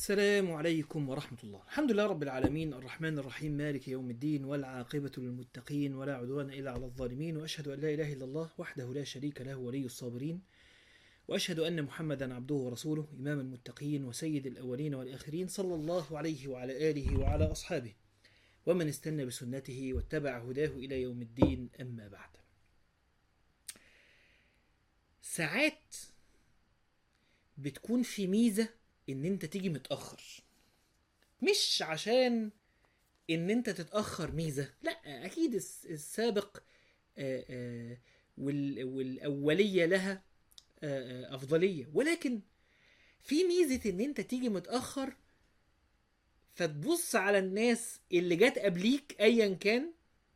السلام عليكم ورحمة الله الحمد لله رب العالمين الرحمن الرحيم مالك يوم الدين والعاقبة للمتقين ولا عدوان إلا على الظالمين وأشهد أن لا إله إلا الله وحده لا شريك له ولي الصابرين وأشهد أن محمدا عبده ورسوله إمام المتقين وسيد الأولين والآخرين صلى الله عليه وعلى آله وعلى أصحابه ومن استنى بسنته واتبع هداه إلى يوم الدين أما بعد ساعات بتكون في ميزة ان انت تيجي متأخر مش عشان ان انت تتأخر ميزة لا اكيد الس- السابق آه، آه، وال- والاولية لها آه، آه، افضلية ولكن في ميزة ان انت تيجي متأخر فتبص على الناس اللي جت قبليك ايا كان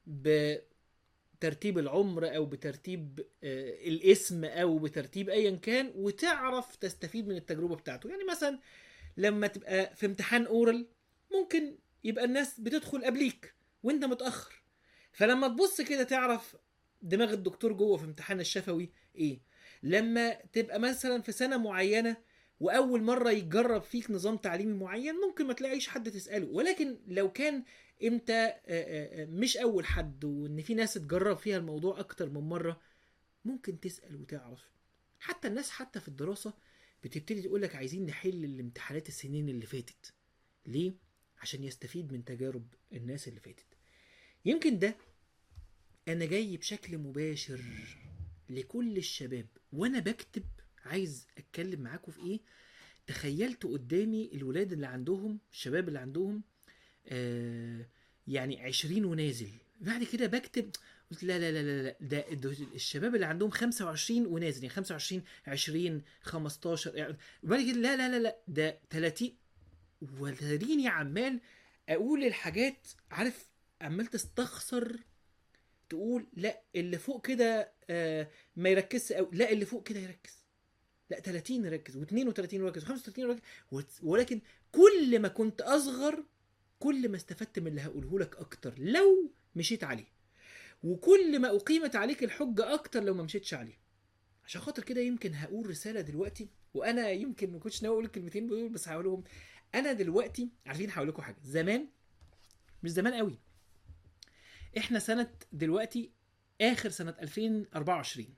بترتيب العمر او بترتيب آه، الاسم او بترتيب ايا كان وتعرف تستفيد من التجربه بتاعته يعني مثلا لما تبقى في امتحان اورال ممكن يبقى الناس بتدخل قبليك وانت متاخر فلما تبص كده تعرف دماغ الدكتور جوه في امتحان الشفوي ايه لما تبقى مثلا في سنه معينه واول مره يتجرب فيك نظام تعليمي معين ممكن ما تلاقيش حد تساله ولكن لو كان انت آه، آه، آه، مش اول حد وان في ناس اتجرب فيها الموضوع اكتر من مره ممكن تسال وتعرف حتى الناس حتى في الدراسه بتبتدي تقول لك عايزين نحل الامتحانات السنين اللي فاتت ليه عشان يستفيد من تجارب الناس اللي فاتت يمكن ده انا جاي بشكل مباشر لكل الشباب وانا بكتب عايز اتكلم معاكم في ايه تخيلت قدامي الولاد اللي عندهم الشباب اللي عندهم آه يعني عشرين ونازل بعد كده بكتب قلت لا لا لا لا لا ده ده الشباب اللي عندهم 25 ونازل يعني 25 20 15 يعني بعد كده لا لا لا لا ده 30 وتريني عمال اقول الحاجات عارف عمال تستخسر تقول لا اللي فوق كده آه ما يركزش قوي لا اللي فوق كده يركز لا 30 يركز و32 يركز و35 يركز وت- ولكن كل ما كنت اصغر كل ما استفدت من اللي هقوله لك اكتر لو مشيت عليه وكل ما اقيمت عليك الحجه اكتر لو ما مشيتش عليه عشان خاطر كده يمكن هقول رساله دلوقتي وانا يمكن ما كنتش ناوي اقول الكلمتين دول بس هقولهم انا دلوقتي عارفين هقول لكم حاجه زمان مش زمان قوي احنا سنه دلوقتي اخر سنه 2024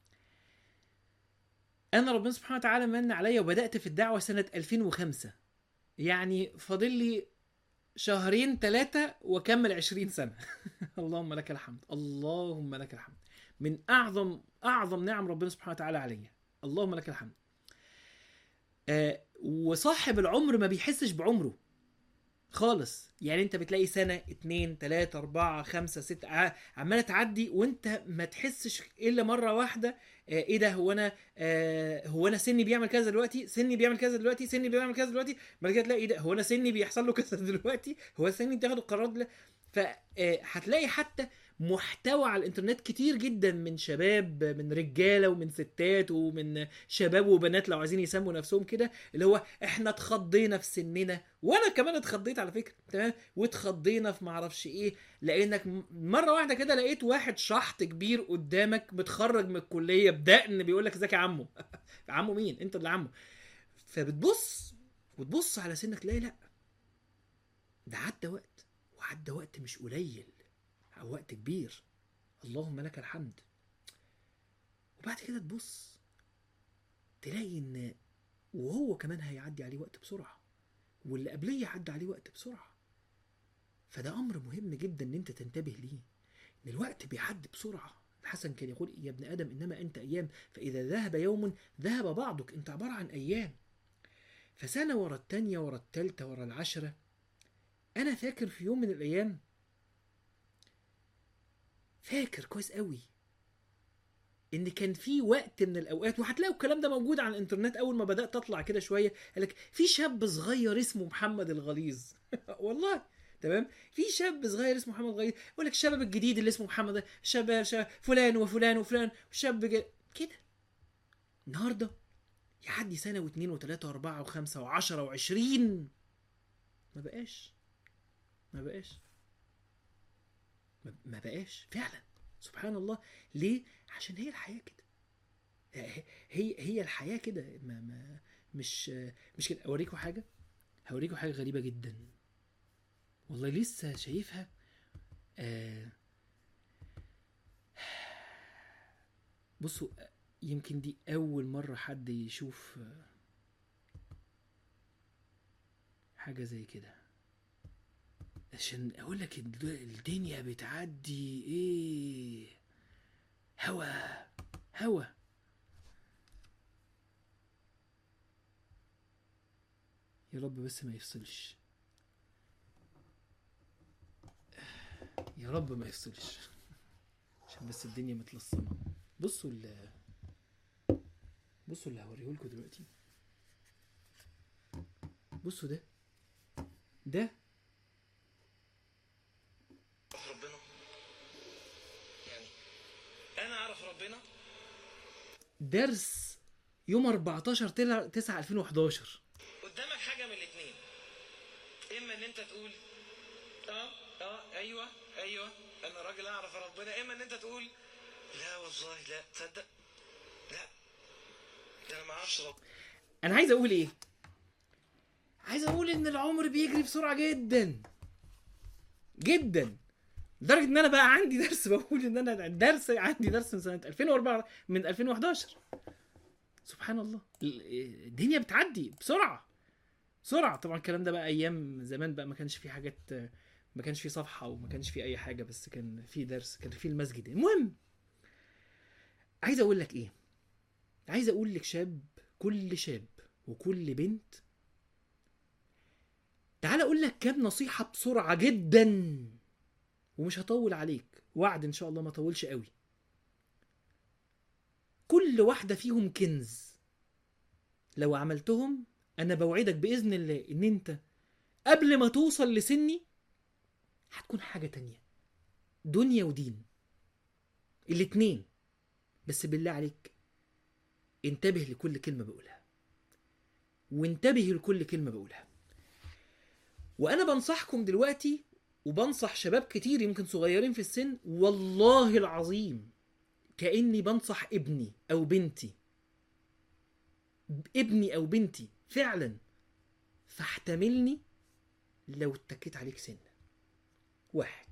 انا ربنا سبحانه وتعالى من عليا وبدات في الدعوه سنه 2005 يعني فاضل لي شهرين ثلاثة وكمل عشرين سنة اللهم لك الحمد اللهم لك الحمد من أعظم أعظم نعم ربنا سبحانه وتعالى عليا اللهم لك الحمد آه وصاحب العمر ما بيحسش بعمره خالص يعني انت بتلاقي سنة اتنين تلاتة اربعة خمسة ستة ع- عمالة تعدي وانت ما تحسش الا مرة واحدة آه ايه ده هو انا آه هو انا سني بيعمل كذا دلوقتي سني بيعمل كذا دلوقتي سني بيعمل كذا دلوقتي بعد كده تلاقي ايه ده هو انا سني بيحصل له كذا دلوقتي هو سني بتاخد القرارات دل... فهتلاقي حتى محتوى على الانترنت كتير جدا من شباب من رجاله ومن ستات ومن شباب وبنات لو عايزين يسموا نفسهم كده اللي هو احنا اتخضينا في سننا وانا كمان اتخضيت على فكره تمام واتخضينا في معرفش ايه لانك م- مره واحده كده لقيت واحد شحط كبير قدامك متخرج من الكليه بدقن بيقول لك ازيك يا عمو عمو مين انت اللي عمو فبتبص وتبص على سنك تلاقي لا ده عدى وقت وعدى وقت مش قليل وقت كبير اللهم لك الحمد وبعد كده تبص تلاقي ان وهو كمان هيعدي عليه وقت بسرعه واللي قبليه عدى عليه وقت بسرعه فده امر مهم جدا ان انت تنتبه ليه ان الوقت بيعدي بسرعه الحسن كان يقول يا ابن ادم انما انت ايام فاذا ذهب يوم ذهب بعضك انت عباره عن ايام فسنه ورا التانيه ورا التالته ورا العشره انا فاكر في يوم من الايام فاكر كويس قوي ان كان في وقت من الاوقات وهتلاقوا الكلام ده موجود على الانترنت اول ما بدات اطلع كده شويه قال لك في شاب صغير اسمه محمد الغليظ والله تمام في شاب صغير اسمه محمد الغليظ يقول لك الشباب الجديد اللي اسمه محمد ده، شباب شباب فلان وفلان وفلان وشاب ج- كده النهارده يعدي سنه واثنين وثلاثه واربعه وخمسه وعشره وعشرين ما بقاش ما بقاش ما- ما بقاش فعلا سبحان الله ليه عشان هي الحياه كده هي هي الحياه كده ما ما مش مش كده اوريكم حاجه هوريكم حاجه غريبه جدا والله لسه شايفها آه بصوا يمكن دي اول مره حد يشوف آه، حاجه زي كده عشان اقول لك الد- الدنيا بتعدي ايه هوا هوا يا رب بس ما يفصلش يا رب ما يفصلش عشان بس الدنيا متلصمه بصوا ال بصوا اللي هوريه لكم دلوقتي بصوا ده ده ربنا يعني انا اعرف ربنا درس يوم 14 تل- 9 2011 قدامك حاجه من الاثنين اما ان انت تقول اه اه ايوه ايوه انا راجل اعرف ربنا اما ان انت تقول لا والله لا تصدق لا ده انا ما اعرفش ربنا انا عايز اقول ايه عايز اقول ان العمر بيجري بسرعه جدا جدا لدرجه ان انا بقى عندي درس بقول ان انا درس عندي درس من سنه 2004 من 2011 سبحان الله ال- الدنيا بتعدي بسرعه بسرعه طبعا الكلام ده بقى ايام زمان بقى ما كانش في حاجات ما كانش في صفحه وما كانش في اي حاجه بس كان في درس كان في المسجد المهم عايز اقول لك ايه عايز اقول لك شاب كل شاب وكل بنت تعال اقول لك كام نصيحة بسرعة جدا ومش هطول عليك وعد ان شاء الله ما اطولش قوي كل واحدة فيهم كنز لو عملتهم انا بوعدك باذن الله ان انت قبل ما توصل لسني هتكون حاجة تانية دنيا ودين الاتنين بس بالله عليك انتبه لكل كلمة بقولها وانتبه لكل كلمة بقولها وأنا بنصحكم دلوقتي وبنصح شباب كتير يمكن صغيرين في السن والله العظيم كأني بنصح ابني أو بنتي ابني أو بنتي فعلا فاحتملني لو اتكيت عليك سنة واحد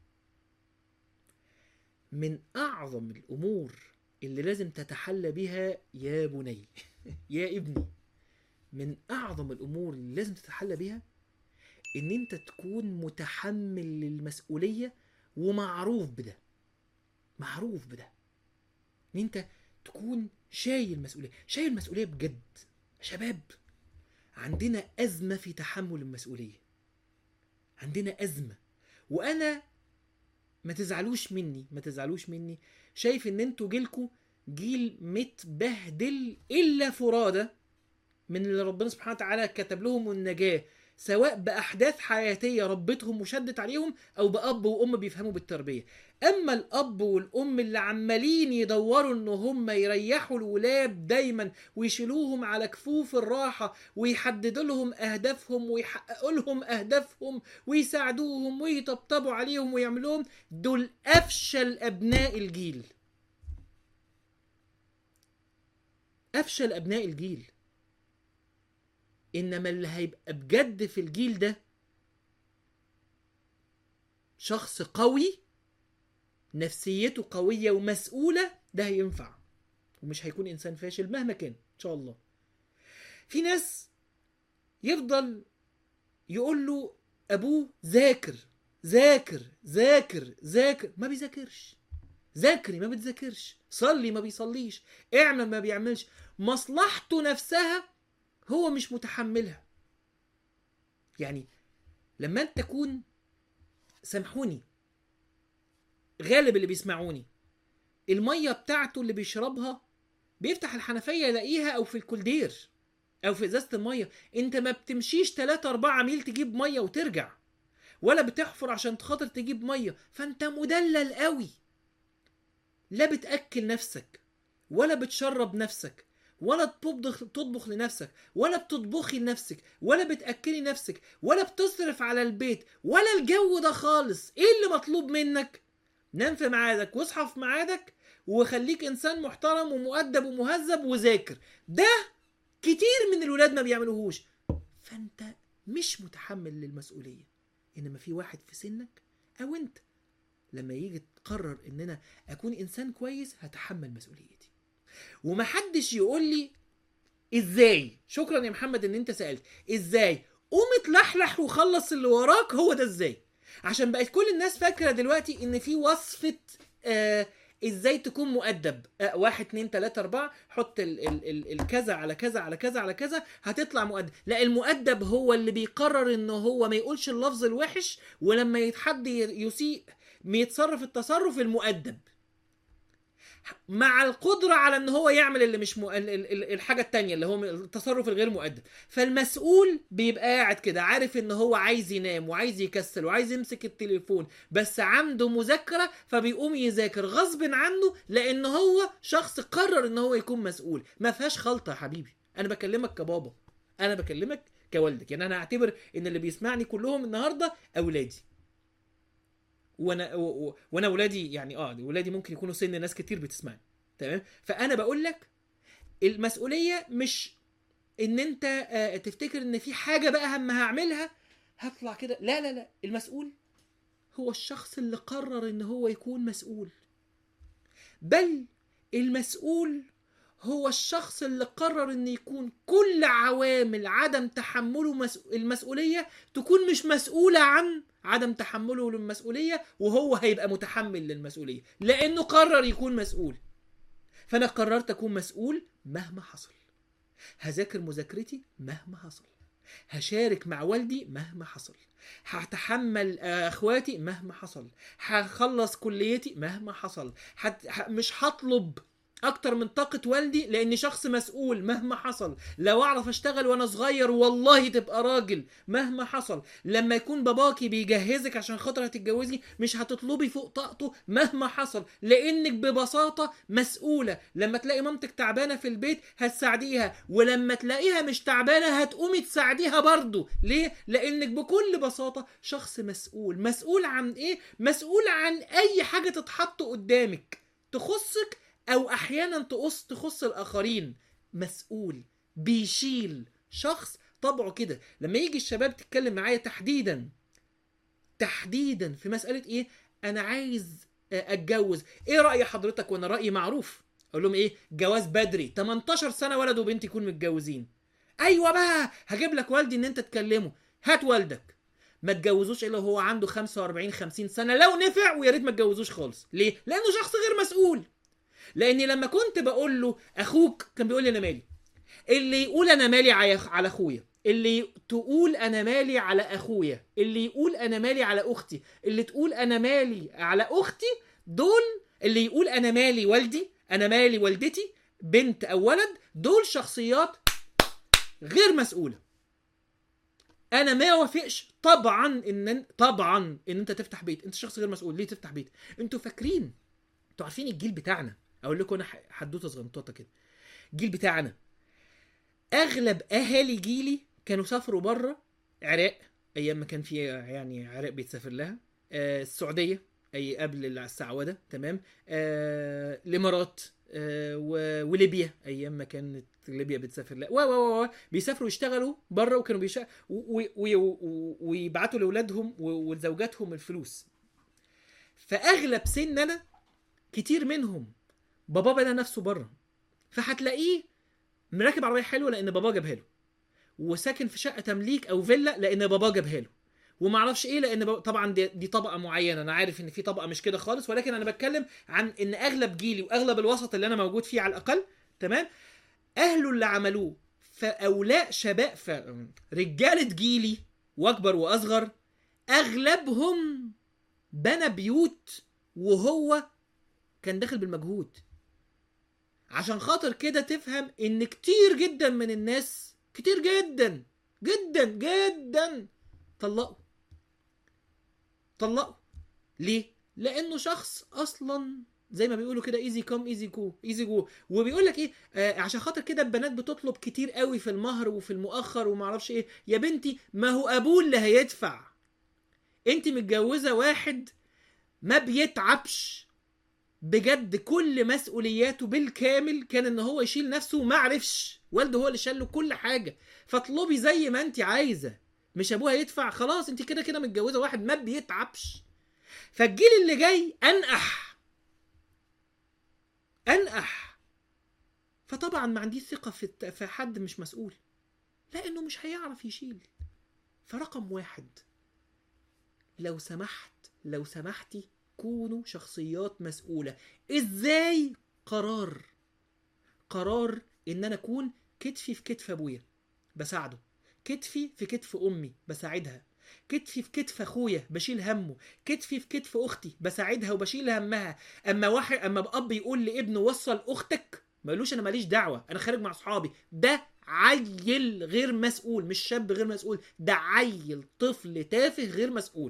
من أعظم الأمور اللي لازم تتحلى بها يا بني يا ابني من اعظم الامور اللي لازم تتحلى بيها ان انت تكون متحمل للمسؤوليه ومعروف بده معروف بده ان انت تكون شايل مسؤوليه شايل مسؤوليه بجد شباب عندنا ازمه في تحمل المسؤوليه عندنا ازمه وانا ما تزعلوش مني ما تزعلوش مني شايف ان انتوا جيلكوا جيل متبهدل الا فرادى من اللي ربنا سبحانه وتعالى كتب لهم النجاه سواء باحداث حياتيه ربتهم وشدت عليهم او باب وام بيفهموا بالتربيه اما الاب والام اللي عمالين يدوروا ان هم يريحوا الولاد دايما ويشيلوهم على كفوف الراحه ويحددوا لهم اهدافهم ويحققوا لهم اهدافهم ويساعدوهم ويطبطبوا عليهم ويعملوهم دول افشل ابناء الجيل افشل ابناء الجيل انما اللي هيبقى بجد في الجيل ده شخص قوي نفسيته قويه ومسؤوله ده هينفع ومش هيكون انسان فاشل مهما كان ان شاء الله في ناس يفضل يقول له ابوه ذاكر ذاكر ذاكر ذاكر ما بيذاكرش ذاكري ما بتذاكرش صلي ما بيصليش اعمل ما بيعملش مصلحته نفسها هو مش متحملها يعني لما انت تكون سامحوني غالب اللي بيسمعوني الميه بتاعته اللي بيشربها بيفتح الحنفيه يلاقيها او في الكولدير او في ازازه الميه انت ما بتمشيش 3 4 ميل تجيب ميه وترجع ولا بتحفر عشان خاطر تجيب ميه فانت مدلل قوي لا بتاكل نفسك ولا بتشرب نفسك ولا تطبخ تطبخ لنفسك ولا بتطبخي لنفسك ولا بتاكلي نفسك ولا بتصرف على البيت ولا الجو ده خالص ايه اللي مطلوب منك نام في ميعادك واصحى في ميعادك وخليك انسان محترم ومؤدب ومهذب وذاكر ده كتير من الولاد ما بيعملوهوش فانت مش متحمل للمسؤوليه انما في واحد في سنك او انت لما يجي تقرر ان انا اكون انسان كويس هتحمل مسؤوليتي ومحدش يقول لي ازاي شكرا يا محمد ان انت سالت ازاي قوم اتلحلح وخلص اللي وراك هو ده ازاي عشان بقت كل الناس فاكره دلوقتي ان في وصفه آه ازاي تكون مؤدب آه واحد اتنين تلاته اربعه حط ال ال ال الكذا على كذا على كذا على كذا هتطلع مؤدب لا المؤدب هو اللي بيقرر ان هو ما يقولش اللفظ الوحش ولما حد يسيء يتصرف التصرف المؤدب مع القدرة على ان هو يعمل اللي مش مو... ال- ال- ال- الحاجة التانية اللي هو التصرف الغير مؤدب فالمسؤول بيبقى قاعد كده عارف ان هو عايز ينام وعايز يكسل وعايز يمسك التليفون بس عنده مذاكرة فبيقوم يذاكر غصب عنه لان هو شخص قرر ان هو يكون مسؤول ما فيهاش خلطة يا حبيبي انا بكلمك كبابا انا بكلمك كوالدك يعني انا هعتبر ان اللي بيسمعني كلهم النهارده اولادي وانا و- و- وانا ولادي يعني اه ولادي ممكن يكونوا سن ناس كتير بتسمعني تمام فانا بقول لك المسؤوليه مش ان انت آه، تفتكر ان في حاجه بقى هم هعملها هطلع كده لا لا لا المسؤول هو الشخص اللي قرر ان هو يكون مسؤول بل المسؤول هو الشخص اللي قرر ان يكون كل عوامل عدم تحمله مس... المسؤوليه تكون مش مسؤوله عن عدم تحمله للمسؤوليه وهو هيبقى متحمل للمسؤوليه لانه قرر يكون مسؤول فانا قررت اكون مسؤول مهما حصل هذاكر مذاكرتي مهما حصل هشارك مع والدي مهما حصل هتحمل آه، اخواتي مهما حصل هخلص كليتي مهما حصل هت... ه... مش هطلب اكتر من طاقة والدي لاني شخص مسؤول مهما حصل لو اعرف اشتغل وانا صغير والله تبقى راجل مهما حصل لما يكون باباكي بيجهزك عشان خاطر هتتجوزي مش هتطلبي فوق طاقته مهما حصل لانك ببساطة مسؤولة لما تلاقي مامتك تعبانة في البيت هتساعديها ولما تلاقيها مش تعبانة هتقومي تساعديها برضو ليه؟ لانك بكل بساطة شخص مسؤول مسؤول عن ايه؟ مسؤول عن اي حاجة تتحط قدامك تخصك او احيانا تقص تخص الاخرين مسؤول بيشيل شخص طبعه كده لما يجي الشباب تتكلم معايا تحديدا تحديدا في مساله ايه انا عايز آه، اتجوز ايه راي حضرتك وانا رايي معروف اقول لهم ايه جواز بدري 18 سنه ولد وبنت يكونوا متجوزين ايوه بقى هجيب لك والدي ان انت تكلمه هات والدك ما تجوزوش الا وهو عنده 45 50 سنه لو نفع ويا ريت ما تجوزوش خالص ليه لانه شخص غير مسؤول لاني لما كنت بقول له اخوك كان بيقول لي انا مالي اللي يقول انا مالي على على اخويا اللي تقول انا مالي على اخويا اللي يقول انا مالي على اختي اللي تقول انا مالي على اختي دول اللي يقول انا مالي والدي انا مالي والدتي بنت او ولد دول شخصيات غير مسؤوله انا ما وافقش طبعا ان طبعا ان انت تفتح بيت انت شخص غير مسؤول ليه تفتح بيت انتوا فاكرين انتوا عارفين الجيل بتاعنا اقول لكم انا ح- حدوته صغنطوطه كده الجيل بتاعنا اغلب اهالي جيلي كانوا سافروا بره عراق ايام ما كان في يعني عراق بيتسافر لها آه السعوديه اي قبل السعوده تمام آه الامارات آه و- وليبيا ايام ما كانت ليبيا بتسافر لها و و و- و بيسافروا يشتغلوا بره وكانوا بيشتغلوا ويبعتوا لاولادهم و- ولزوجاتهم الفلوس فاغلب سننا كتير منهم بابا بنى نفسه بره فهتلاقيه مركب عربيه حلوه لان باباه جابها له وساكن في شقه تمليك او فيلا لان باباه جابها له ومعرفش ايه لان بابا طبعا دي, دي طبقه معينه انا عارف ان في طبقه مش كده خالص ولكن انا بتكلم عن ان اغلب جيلي واغلب الوسط اللي انا موجود فيه على الاقل تمام اهله اللي عملوه فاولاء شباب فرجاله جيلي واكبر واصغر اغلبهم بنى بيوت وهو كان داخل بالمجهود عشان خاطر كده تفهم ان كتير جدا من الناس كتير جدا جدا جدا طلقوا طلقوا ليه لانه شخص اصلا زي ما بيقولوا كده ايزي كام ايزي جو ايزي جو وبيقول لك ايه آه عشان خاطر كده البنات بتطلب كتير قوي في المهر وفي المؤخر وما اعرفش ايه يا بنتي ما هو ابوه اللي هيدفع انت متجوزه واحد ما بيتعبش بجد كل مسؤولياته بالكامل كان ان هو يشيل نفسه وما عرفش والده هو اللي شال له كل حاجه فاطلبي زي ما انت عايزه مش ابوها يدفع خلاص انت كده كده متجوزه واحد ما بيتعبش فالجيل اللي جاي انقح انقح فطبعا ما عنديش ثقه في الت- في حد مش مسؤول لانه مش هيعرف يشيل فرقم واحد لو سمحت لو سمحتي كونوا شخصيات مسؤولة ازاي قرار قرار ان انا اكون كتفي في كتف ابويا بساعده كتفي في كتف امي بساعدها كتفي في كتف اخويا بشيل همه كتفي في كتف اختي بساعدها وبشيل همها اما واحد اما اب يقول لابنه وصل اختك ما يقولوش انا ماليش دعوه انا خارج مع اصحابي ده عيل غير مسؤول مش شاب غير مسؤول ده عيل طفل تافه غير مسؤول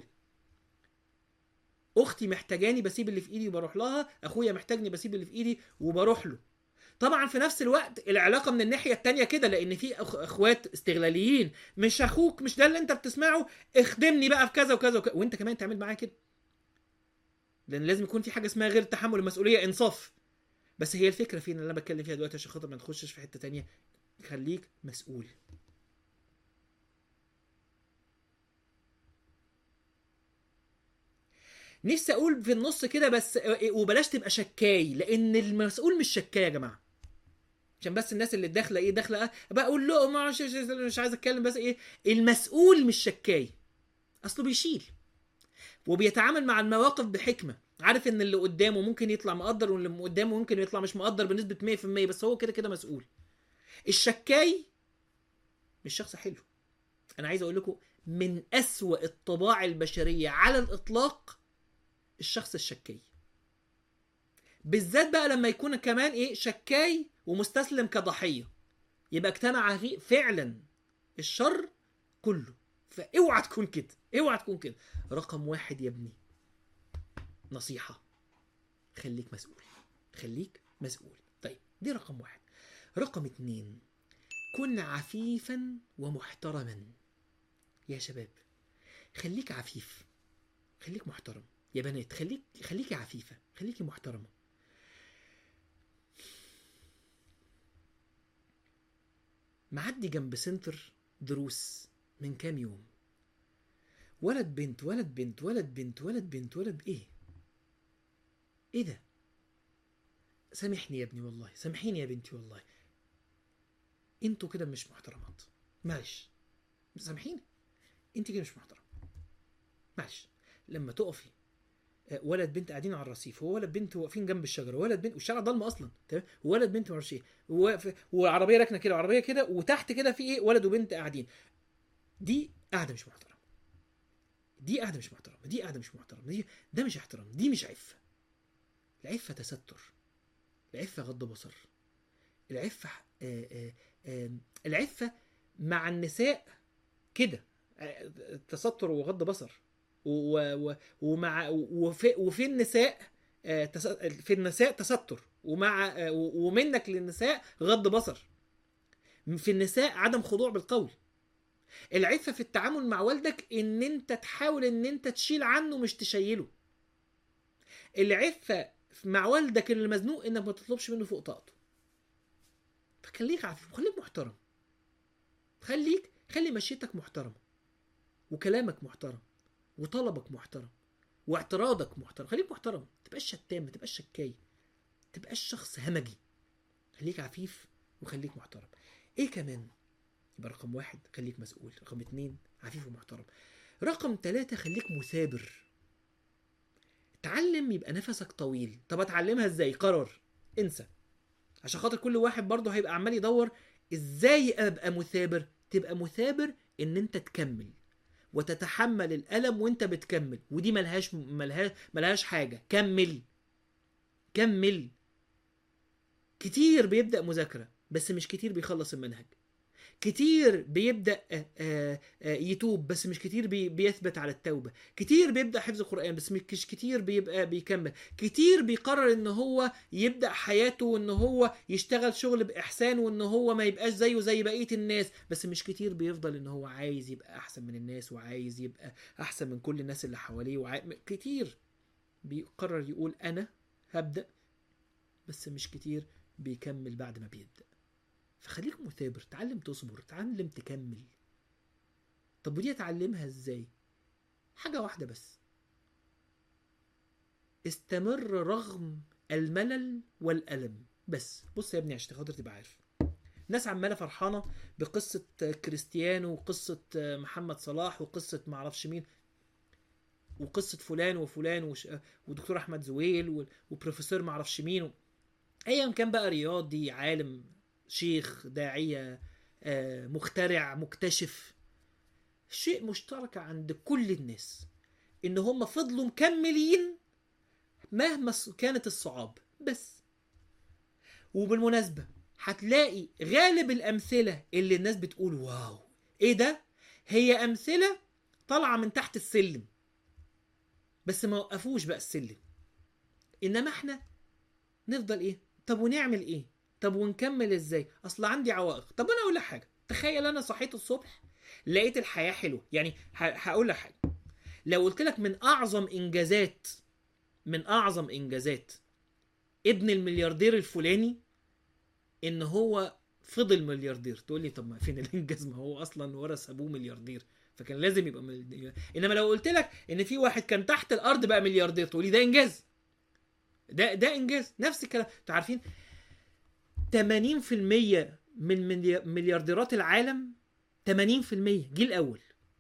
اختي محتاجاني بسيب اللي في ايدي وبروح لها اخويا محتاجني بسيب اللي في ايدي وبروح له طبعا في نفس الوقت العلاقه من الناحيه التانية كده لان في أخ... اخوات استغلاليين مش اخوك مش ده اللي انت بتسمعه اخدمني بقى في كذا وكذا, وكذا. وانت كمان تعمل معاه كده لان لازم يكون في حاجه اسمها غير تحمل المسؤوليه انصاف بس هي الفكره فين اللي انا بتكلم فيها دلوقتي عشان خاطر ما نخشش في حته تانية خليك مسؤول نفسي اقول في النص كده بس وبلاش تبقى شكاي لان المسؤول مش شكاي يا جماعه عشان بس الناس اللي داخله ايه داخله بقول له ما مش, مش عايز اتكلم بس ايه المسؤول مش شكاي اصله بيشيل وبيتعامل مع المواقف بحكمه عارف ان اللي قدامه ممكن يطلع مقدر واللي قدامه ممكن يطلع مش مقدر بنسبه 100% بس هو كده كده مسؤول الشكاي مش شخص حلو انا عايز اقول لكم من اسوأ الطباع البشريه على الاطلاق الشخص الشكاي بالذات بقى لما يكون كمان ايه شكاي ومستسلم كضحيه يبقى اجتمع فيه فعلا الشر كله فاوعى تكون كده اوعى تكون كده رقم واحد يا ابني نصيحه خليك مسؤول خليك مسؤول طيب دي رقم واحد رقم اتنين كن عفيفا ومحترما يا شباب خليك عفيف خليك محترم يا بنات خليك خليكي عفيفة خليكي محترمة معدي جنب سنتر دروس من كام يوم ولد بنت ولد بنت ولد بنت ولد بنت ولد ايه ايه ده سامحني يا ابني والله سامحيني يا بنتي والله انتوا كده مش محترمات معلش سامحيني انت كده مش محترم معلش لما تقفي ولد بنت قاعدين على الرصيف وولد بنت واقفين جنب الشجره ولد بنت والشارع ضلمه اصلا تمام وولد بنت ما اعرفش ايه وعربيه راكنه كده وعربيه كده وتحت كده في ايه ولد وبنت قاعدين دي قاعده مش محترمه دي قاعده مش محترمه دي قاعده مش محترمه دي ده مش احترام دي مش عفه العفه تستر العفه غض بصر العفه آآ آآ العفه مع النساء كده تستر وغض بصر ومع وفي, وفي النساء في النساء تستر ومع ومنك للنساء غض بصر في النساء عدم خضوع بالقول العفه في التعامل مع والدك ان انت تحاول ان انت تشيل عنه مش تشيله العفه مع والدك اللي مزنوق انك ما تطلبش منه فوق طاقته فخليك عفيف وخليك محترم خليك خلي مشيتك محترمه وكلامك محترم وطلبك محترم واعتراضك محترم خليك محترم ما تبقاش شتام ما تبقاش شكاي ما تبقاش شخص همجي خليك عفيف وخليك محترم ايه كمان يبقى رقم واحد خليك مسؤول رقم اتنين عفيف ومحترم رقم ثلاثة خليك مثابر اتعلم يبقى نفسك طويل طب اتعلمها ازاي قرار انسى عشان خاطر كل واحد برضه هيبقى عمال يدور ازاي ابقى مثابر تبقى مثابر ان انت تكمل وتتحمل الالم وانت بتكمل ودي ملهاش ملهاش ملهاش حاجه كمل كمل كتير بيبدا مذاكره بس مش كتير بيخلص المنهج كتير بيبدا يتوب بس مش كتير بيثبت على التوبه كتير بيبدا حفظ القران بس مش كتير بيبقى بيكمل كتير بيقرر ان هو يبدا حياته وان هو يشتغل شغل باحسان وان هو ما يبقاش زيه زي بقيه الناس بس مش كتير بيفضل ان هو عايز يبقى احسن من الناس وعايز يبقى احسن من كل الناس اللي حواليه وعاي... كتير بيقرر يقول انا هبدا بس مش كتير بيكمل بعد ما بيبدا فخليك مثابر تعلم تصبر تعلم تكمل طب ودي اتعلمها ازاي حاجه واحده بس استمر رغم الملل والالم بس بص يا ابني عشان خاطر تبقى عارف الناس عماله فرحانه بقصه كريستيانو وقصه محمد صلاح وقصه معرفش مين وقصه فلان وفلان وش... ودكتور احمد زويل و... وبروفيسور معرفش مين و... ايا كان بقى رياضي عالم شيخ داعيه آه، مخترع مكتشف شيء مشترك عند كل الناس ان هم فضلوا مكملين مهما الص- كانت الصعاب بس وبالمناسبة هتلاقي غالب الأمثلة اللي الناس بتقول واو إيه ده؟ هي أمثلة طالعة من تحت السلم بس ما وقفوش بقى السلم إنما إحنا نفضل إيه؟ طب ونعمل إيه؟ طب ونكمل إزاي؟ أصل عندي عوائق طب أنا أقول لك حاجة تخيل أنا صحيت الصبح لقيت الحياة حلوة يعني ه- هقول لك حاجة لو قلت لك من أعظم إنجازات من أعظم إنجازات ابن الملياردير الفلاني ان هو فضل ملياردير تقول لي طب ما فين الانجاز ما هو اصلا ورث ابوه ملياردير فكان لازم يبقى ملياردير انما لو قلت لك ان في واحد كان تحت الارض بقى ملياردير تقول لي ده انجاز ده ده انجاز نفس الكلام انتوا عارفين 80% من ملي- مليارديرات العالم 80% جيل اول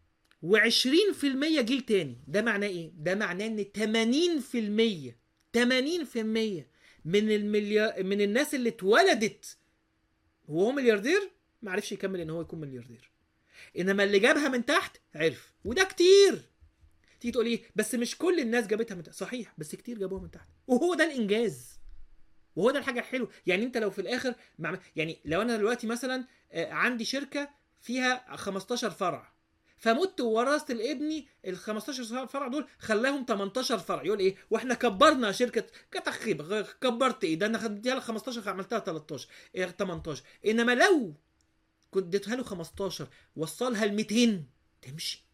و20% جيل تاني ده معناه ايه ده معناه ان 80% 80% من المليار من الناس اللي اتولدت وهو ملياردير ما عرفش يكمل ان هو يكون ملياردير انما اللي جابها من تحت عرف وده كتير تيجي تقول ايه بس مش كل الناس جابتها من تحت صحيح بس كتير جابوها من تحت وهو ده الانجاز وهو ده الحاجه الحلوه يعني انت لو في الاخر مع يعني لو انا دلوقتي مثلا آه، عندي شركه فيها 15 فرع فمت وورثت لابني ال 15 فرع دول خلاهم 18 فرع يقول ايه واحنا كبرنا شركه كتخيب كبرت ايه ده انا خدتها لك 15 عملتها 13 إيه 18 انما لو كنت اديتها له 15 وصلها ل 200 تمشي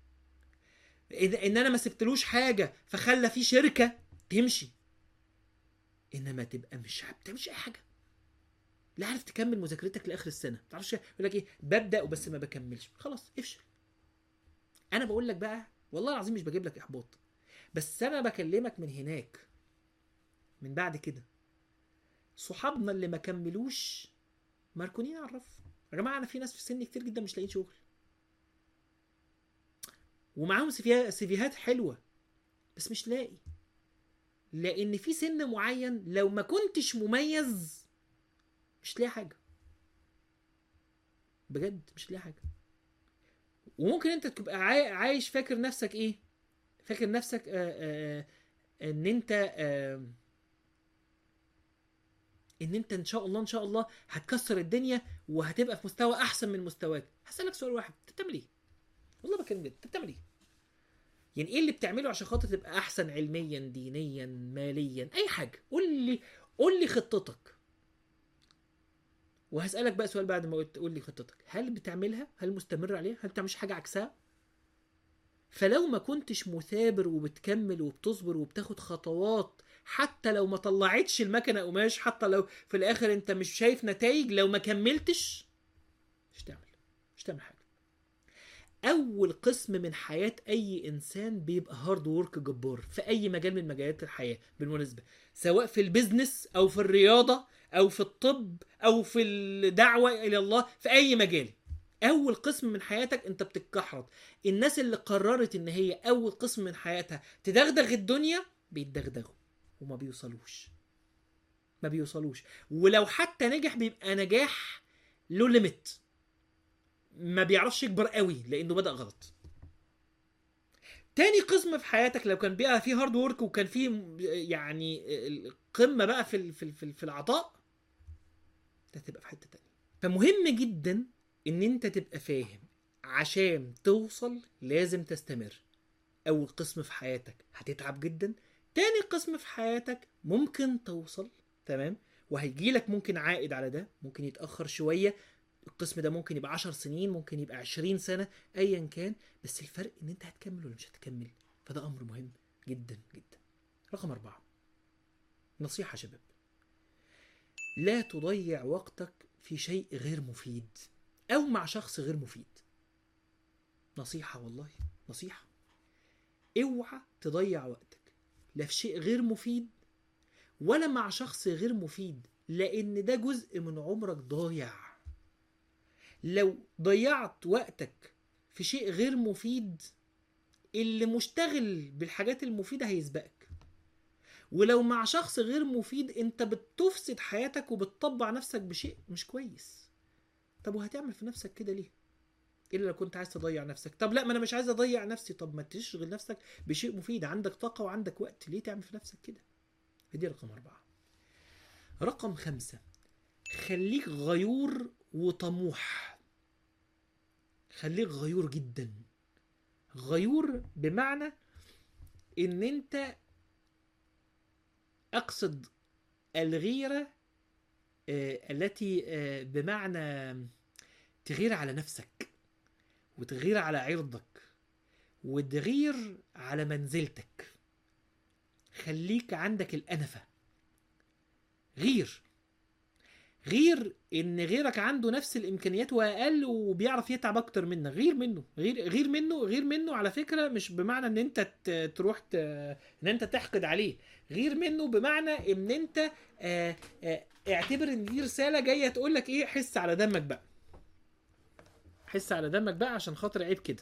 ان إن انا ما سبتلوش حاجه فخلى في شركه تمشي انما تبقى مش بتعملش اي حاجه لا عارف تكمل مذاكرتك لاخر السنه ما تعرفش يقول لك ايه ببدا وبس ما بكملش خلاص افشل انا بقول لك بقى والله العظيم مش بجيب لك احباط بس انا بكلمك من هناك من بعد كده صحابنا اللي ما كملوش مركونين على الرف يا جماعه انا في ناس في سني كتير جدا مش لاقيين شغل ومعاهم سيفيا- سيفيهات حلوه بس مش لاقي لان في سن معين لو ما كنتش مميز مش لاقي حاجه بجد مش لاقي حاجه وممكن انت تبقى عاي- عايش فاكر نفسك ايه فاكر نفسك آآ آآ ان انت آآ ان انت ان شاء الله ان شاء الله هتكسر الدنيا وهتبقى في مستوى احسن من مستواك هسالك سؤال واحد انت بتعمل ايه والله بكلم جد انت بتعمل ايه يعني ايه اللي بتعمله عشان خاطر تبقى احسن علميا دينيا ماليا اي حاجه قول لي قول لي خطتك وهسالك بقى سؤال بعد ما قلت قول لي خطتك هل بتعملها هل مستمر عليها هل بتعملش حاجه عكسها فلو ما كنتش مثابر وبتكمل وبتصبر وبتاخد خطوات حتى لو ما طلعتش المكنه قماش حتى لو في الاخر انت مش شايف نتائج لو ما كملتش مش تعمل مش تعمل حاجه اول قسم من حياه اي انسان بيبقى هارد وورك جبار في اي مجال من مجالات الحياه بالمناسبه سواء في البيزنس او في الرياضه او في الطب او في الدعوه الى الله في اي مجال اول قسم من حياتك انت بتتكحرت الناس اللي قررت ان هي اول قسم من حياتها تدغدغ الدنيا بيتدغدغوا وما بيوصلوش ما بيوصلوش ولو حتى نجح بيبقى نجاح له ليميت ما بيعرفش يكبر قوي لانه بدا غلط تاني قسم في حياتك لو كان بقى فيه هارد وورك وكان فيه يعني القمه بقى في ال- في ال- في ال- في العطاء ده تبقى في حته تانية فمهم جدا ان انت تبقى فاهم عشان توصل لازم تستمر اول قسم في حياتك هتتعب جدا تاني قسم في حياتك ممكن توصل تمام وهيجي لك ممكن عائد على ده ممكن يتاخر شويه القسم ده ممكن يبقى 10 سنين ممكن يبقى 20 سنه ايا كان بس الفرق ان انت هتكمل ولا مش هتكمل فده امر مهم جدا جدا رقم أربعة نصيحة يا شباب لا تضيع وقتك في شيء غير مفيد أو مع شخص غير مفيد نصيحة والله نصيحة اوعى تضيع وقتك لا في شيء غير مفيد ولا مع شخص غير مفيد لان ده جزء من عمرك ضايع لو ضيعت وقتك في شيء غير مفيد اللي مشتغل بالحاجات المفيدة هيسبقك ولو مع شخص غير مفيد انت بتفسد حياتك وبتطبع نفسك بشيء مش كويس طب وهتعمل في نفسك كده ليه الا لو كنت عايز تضيع نفسك طب لا ما انا مش عايز اضيع نفسي طب ما تشغل نفسك بشيء مفيد عندك طاقة وعندك وقت ليه تعمل في نفسك كده دي رقم أربعة رقم خمسة خليك غيور وطموح خليك غيور جدا غيور بمعنى ان انت اقصد الغيرة آه، التي آه، بمعنى تغير على نفسك وتغير على عرضك وتغير على منزلتك خليك عندك الأنفة غير غير ان غيرك عنده نفس الامكانيات واقل وبيعرف يتعب اكتر منك غير منه غير غير منه غير منه على فكره مش بمعنى ان انت ت- تروح ت... ان انت تحقد عليه غير منه بمعنى ان انت آه، آه، اعتبر ان دي رساله جايه تقول لك ايه حس على دمك بقى حس على دمك بقى عشان خاطر عيب كده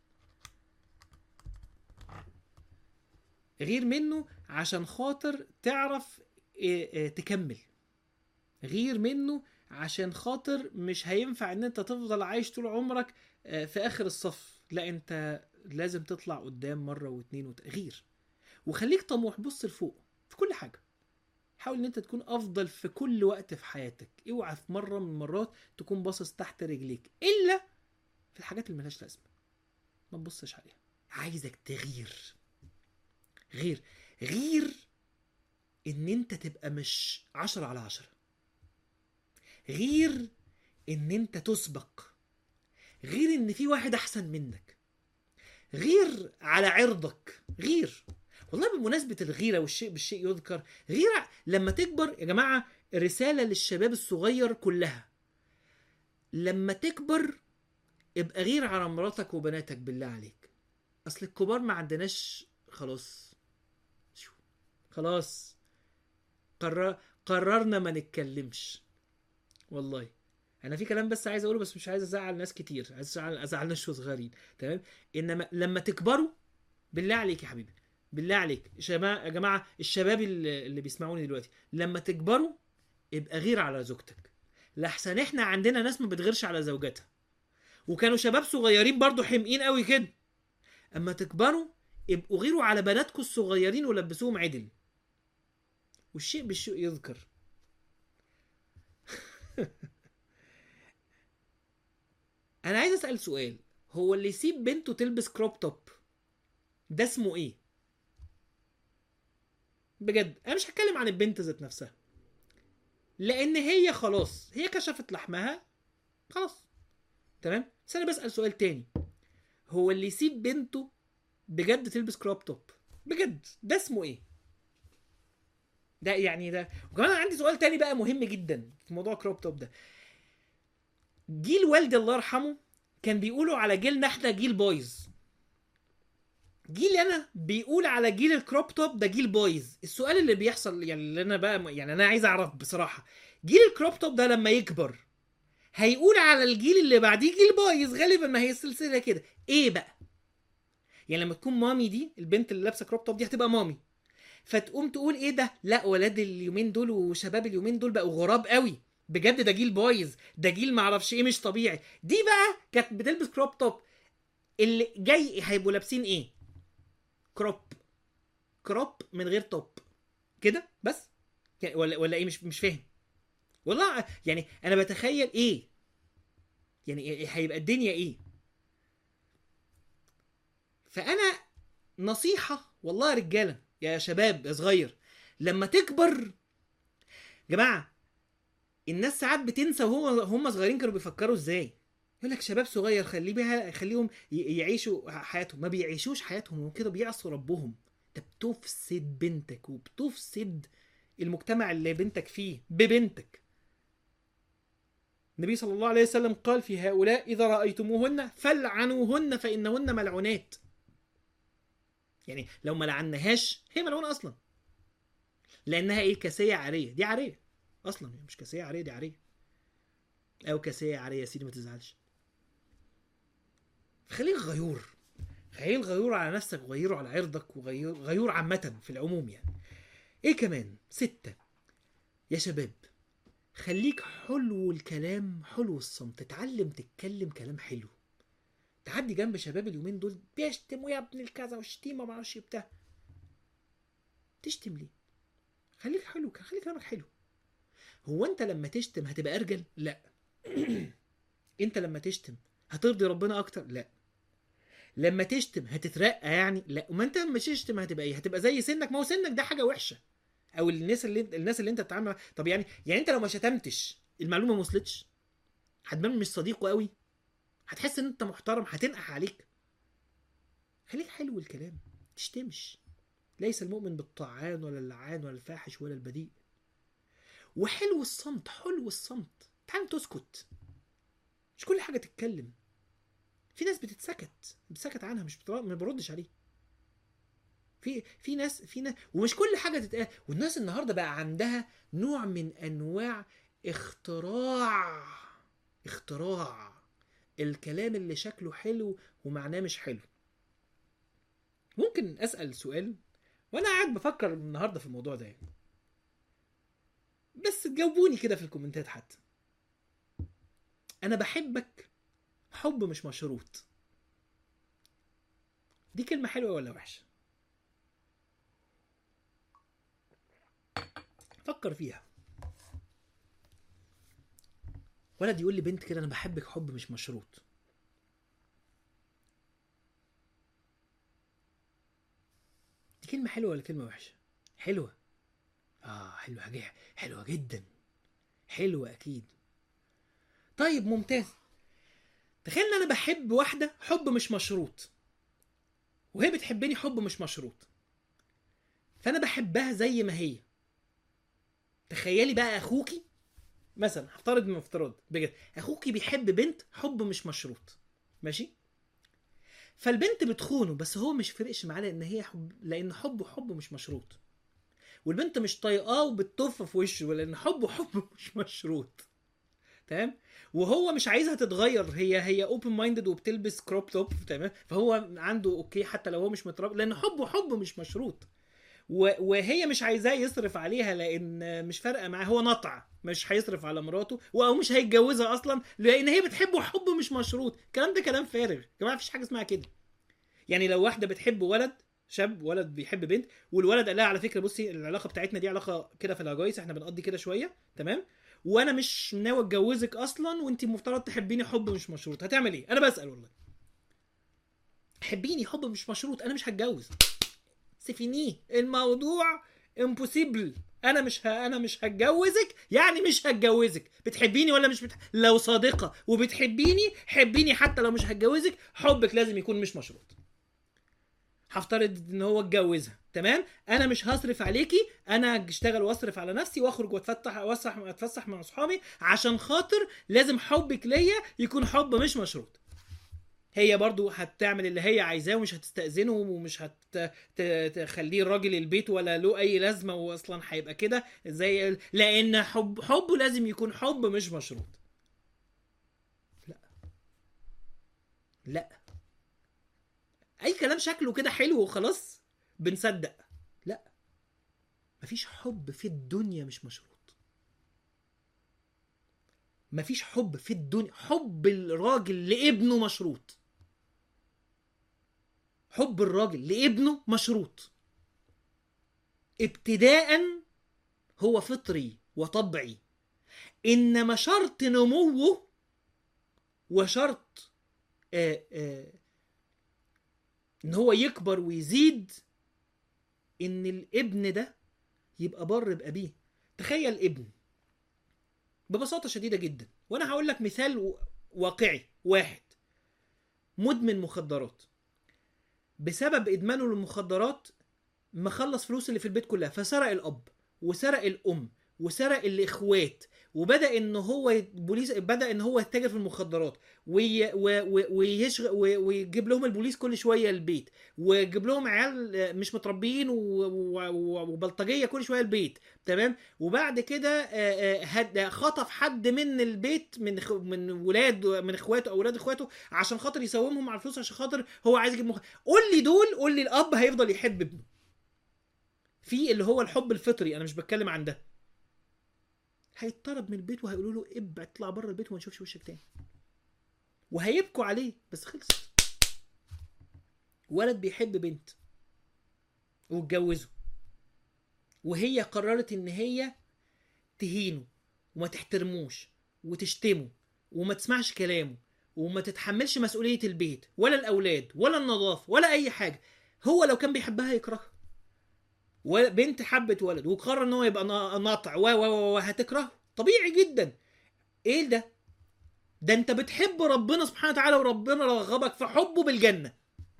غير منه عشان خاطر تعرف آه، آه، تكمل غير منه عشان خاطر مش هينفع ان انت تفضل عايش طول عمرك آه، في اخر الصف لا انت لازم تطلع قدام مرة واتنين وت... غير وخليك طموح بص لفوق في كل حاجة حاول ان انت تكون افضل في كل وقت في حياتك اوعى في مرة من المرات تكون باصص تحت رجليك الا في الحاجات اللي ملهاش لازمة ما تبصش عليها عايزك تغير غير غير ان انت تبقى مش عشرة على عشرة غير ان انت تسبق غير ان في واحد احسن منك غير على عرضك غير والله بمناسبة الغيرة والشيء بالشيء يذكر غير ع- لما تكبر يا جماعة رسالة للشباب الصغير كلها لما تكبر ابقى غير على مراتك وبناتك بالله عليك اصل الكبار ما عندناش خلاص شو. خلاص قرر قررنا ما نتكلمش والله انا في كلام بس عايز اقوله بس مش عايز ازعل ناس كتير عايز ازعل ازعل ناس صغيرين تمام انما لما تكبروا بالله عليك يا حبيبي بالله عليك شباب يا جماعه الشباب اللي, اللي بيسمعوني دلوقتي لما تكبروا ابقى غير على زوجتك لحسن احنا عندنا ناس ما بتغيرش على زوجاتها وكانوا شباب صغيرين برضو حمقين قوي كده اما تكبروا ابقوا غيروا على بناتكم الصغيرين ولبسوهم عدل والشيء بالشيء يذكر انا عايز اسال سؤال هو اللي يسيب بنته تلبس كروب توب ده اسمه ايه بجد انا مش هتكلم عن البنت ذات نفسها لان هي خلاص هي كشفت لحمها خلاص تمام بس انا بسال سؤال تاني هو اللي يسيب بنته بجد تلبس كروب توب بجد ده اسمه ايه ده يعني ده وكمان أنا عندي سؤال تاني بقى مهم جدا في موضوع كروب توب ده جيل والدي الله يرحمه كان بيقولوا على جيلنا احنا جيل بايظ جيل انا بيقول على جيل الكروب توب ده جيل بايظ السؤال اللي بيحصل يعني اللي انا بقى يعني انا عايز اعرف بصراحه جيل الكروب توب ده لما يكبر هيقول على الجيل اللي بعديه جيل بايظ غالبا ما هي السلسله كده ايه بقى يعني لما تكون مامي دي البنت اللي لابسه كروب توب دي هتبقى مامي فتقوم تقول ايه ده لا ولاد اليومين دول وشباب اليومين دول بقوا غراب قوي بجد ده جيل بايظ ده جيل معرفش ايه مش طبيعي دي بقى كانت بتلبس كروب توب اللي جاي هيبقوا لابسين ايه كروب كروب من غير توب كده بس يعني ولا ولا ايه مش مش فاهم والله يعني انا بتخيل ايه يعني إيه- هيبقى الدنيا ايه فانا نصيحه والله يا رجاله يا شباب يا صغير لما تكبر جماعه الناس ساعات بتنسى وهو هم صغيرين كانوا بيفكروا ازاي يقول لك شباب صغير خليه بيها خليهم ي- يعيشوا حياتهم ما بيعيشوش حياتهم وكده بيعصوا ربهم انت بتفسد بنتك وبتفسد المجتمع اللي بنتك فيه ببنتك النبي صلى الله عليه وسلم قال في هؤلاء إذا رأيتموهن فلعنوهن فإنهن ملعونات يعني لو ما لعناهاش هي ملعونة أصلا لأنها إيه كاسية عارية دي عارية أصلا هي مش كاسية عارية دي عارية أو كاسية عارية يا سيدي ما تزعلش خليك غيور خليك غيور على نفسك وغيور على عرضك وغيور غيور عامة في العموم يعني ايه كمان ستة يا شباب خليك حلو الكلام حلو الصمت اتعلم تتكلم كلام حلو تعدي جنب شباب اليومين دول بيشتموا يا ابن الكذا والشتيمه ما اعرفش بتاع تشتم ليه خليك حلو خليك كلامك حلو هو انت لما تشتم هتبقى ارجل لا انت لما تشتم هترضي ربنا اكتر لا لما تشتم هتترقى يعني لا وما انت لما تشتم هتبقى ايه هتبقى زي سنك ما هو سنك ده حاجه وحشه او الناس اللي الناس اللي انت بتتعامل معاها طب يعني يعني انت لو ما شتمتش المعلومه ما وصلتش هتبان مش صديقه قوي هتحس ان انت محترم هتنقح عليك خليك حلو الكلام تشتمش ليس المؤمن بالطعان ولا اللعان ولا الفاحش ولا البذيء وحلو الصمت حلو الصمت تعال تسكت مش كل حاجه تتكلم في ناس بتتسكت بتسكت عنها مش بترا... ما بردش عليه في في ناس في ناس ومش كل حاجه تتقال والناس النهارده بقى عندها نوع من انواع اختراع اختراع الكلام اللي شكله حلو ومعناه مش حلو ممكن اسال سؤال وانا قاعد بفكر النهارده في الموضوع ده يعني. بس تجاوبوني كده في الكومنتات حتى انا بحبك حب مش مشروط دي كلمة حلوة ولا وحشة فكر فيها ولد يقول لي بنت كده انا بحبك حب مش مشروط دي كلمة حلوة ولا كلمة وحشة حلوة اه حلوة جدا حلوة جدا حلوة اكيد طيب ممتاز تخيل ان انا بحب واحده حب مش مشروط وهي بتحبني حب مش مشروط فانا بحبها زي ما هي تخيلي بقى اخوكي مثلا هفترض من افتراض بجد اخوكي بيحب بنت حب مش مشروط ماشي فالبنت بتخونه بس هو مش فرقش معاه لان هي حب لان حبه حب مش مشروط والبنت مش طايقاه وبتطف في وشه لان حبه حب مش مشروط تمام وهو مش عايزها تتغير هي هي اوبن مايندد وبتلبس كروب توب تمام فهو عنده اوكي حتى لو هو مش متربي لان حبه حب مش مشروط و- وهي مش عايزاه يصرف عليها لان مش فارقه معاه هو نطع مش هيصرف على مراته او مش هيتجوزها اصلا لان هي بتحبه حب مش مشروط الكلام ده كلام فارغ يا جماعه مفيش حاجه اسمها كده يعني لو واحده بتحب ولد شاب ولد بيحب بنت والولد قال لها على فكره بصي العلاقه بتاعتنا دي علاقه كده في الهجايس احنا بنقضي كده شويه تمام وانا مش ناوي اتجوزك اصلا وانت المفترض تحبيني حب مش مشروط هتعمل ايه انا بسال والله حبيني حب مش مشروط انا مش هتجوز سفينيه الموضوع امبوسيبل انا مش ه... انا مش هتجوزك يعني مش هتجوزك بتحبيني ولا مش بتح... لو صادقه وبتحبيني حبيني حتى لو مش هتجوزك حبك لازم يكون مش مشروط هفترض ان هو اتجوزها تمام انا مش هصرف عليكي انا اشتغل واصرف على نفسي واخرج واتفتح واسح اتفسح مع اصحابي عشان خاطر لازم حبك ليا يكون حب مش مشروط هي برضو هتعمل اللي هي عايزاه ومش هتستأذنه ومش هتخليه راجل البيت ولا له اي لازمه واصلا هيبقى كده زي لان حب حبه لازم يكون حب مش مشروط لا لا اي كلام شكله كده حلو وخلاص بنصدق لا مفيش حب في الدنيا مش مشروط مفيش حب في الدنيا حب الراجل لابنه مشروط حب الراجل لابنه مشروط ابتداء هو فطري وطبعي انما شرط نموه وشرط آآ آآ ان هو يكبر ويزيد ان الابن ده يبقى بر بابيه تخيل ابن ببساطه شديده جدا وانا هقول لك مثال واقعي واحد مدمن مخدرات بسبب ادمانه للمخدرات مخلص فلوس اللي في البيت كلها فسرق الاب وسرق الام وسرق الاخوات وبدا ان هو ي- بوليس بدا ان هو يتاجر في المخدرات وي... و... و... ويشغل و... ويجيب لهم البوليس كل شويه البيت ويجيب لهم عيال آه، مش متربيين و... و... و... وبلطجيه كل شويه البيت تمام وبعد كده آه، آه، هد... خطف حد من البيت من خ... من ولاد من اخواته او ولاد اخواته عشان خاطر يساومهم على الفلوس عشان خاطر هو عايز يجيب مخ... قول لي دول قول لي الاب هيفضل يحب ابنه في اللي هو الحب الفطري انا مش بتكلم عن ده هيطرد من البيت وهيقولوا له ابعد اطلع بره البيت وما نشوفش وشك تاني وهيبكوا عليه بس خلص ولد بيحب بنت واتجوزوا وهي قررت ان هي تهينه وما تحترموش وتشتمه وما تسمعش كلامه وما تتحملش مسؤولية البيت ولا الأولاد ولا النظافة ولا أي حاجة هو لو كان بيحبها يكرهها وبنت حبت ولد وقرر ان هو يبقى نا- ناطع و و و- و هتكرهه طبيعي جدا ايه ده ده انت بتحب ربنا سبحانه وتعالى وربنا رغبك في حبه بالجنه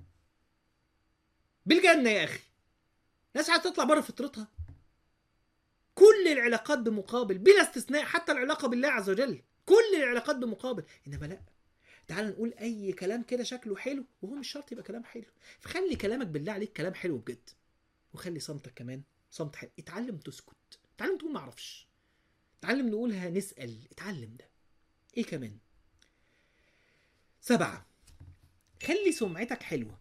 بالجنه يا اخي ناس هتطلع بره فطرتها كل العلاقات بمقابل بلا استثناء حتى العلاقه بالله عز وجل كل العلاقات بمقابل انما لا تعال نقول اي كلام كده شكله حلو وهو مش شرط يبقى كلام حلو فخلي كلامك بالله عليك كلام حلو بجد وخلي صمتك كمان صمت حلو اتعلم تسكت اتعلم تقول معرفش اتعلم نقول هنسأل اتعلم ده ايه كمان سبعة خلي سمعتك حلوة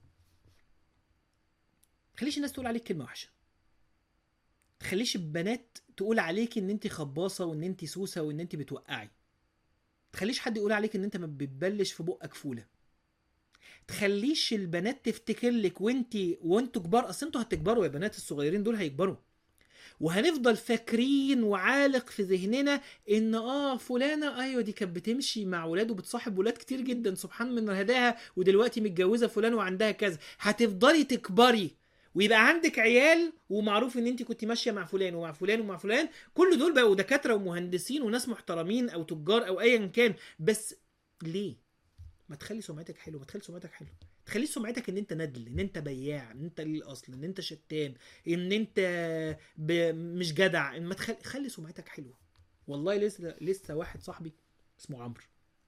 خليش الناس تقول عليك كلمة وحشة تخليش البنات تقول عليك ان انت خباصة وان انت سوسة وان انت بتوقعي تخليش حد يقول عليك ان انت ما بتبلش في بقك فولة تخليش البنات تفتكر لك وانت وانتوا كبار اصل انتوا هتكبروا يا بنات الصغيرين دول هيكبروا وهنفضل فاكرين وعالق في ذهننا ان اه فلانه ايوه دي كانت بتمشي مع ولاد وبتصاحب ولاد كتير جدا سبحان من هداها ودلوقتي متجوزه فلان وعندها كذا هتفضلي تكبري ويبقى عندك عيال ومعروف ان انت كنت ماشيه مع فلان ومع فلان ومع فلان كل دول بقوا دكاتره ومهندسين وناس محترمين او تجار او ايا كان بس ليه ما تخلي سمعتك حلوه ما تخلي سمعتك حلوه تخلي سمعتك ان انت ندل ان انت بياع ان انت ليه الاصل ان انت شتام ان انت ب... مش جدع ان ما تخلي خلي سمعتك حلوه والله لسه لسه واحد صاحبي اسمه عمرو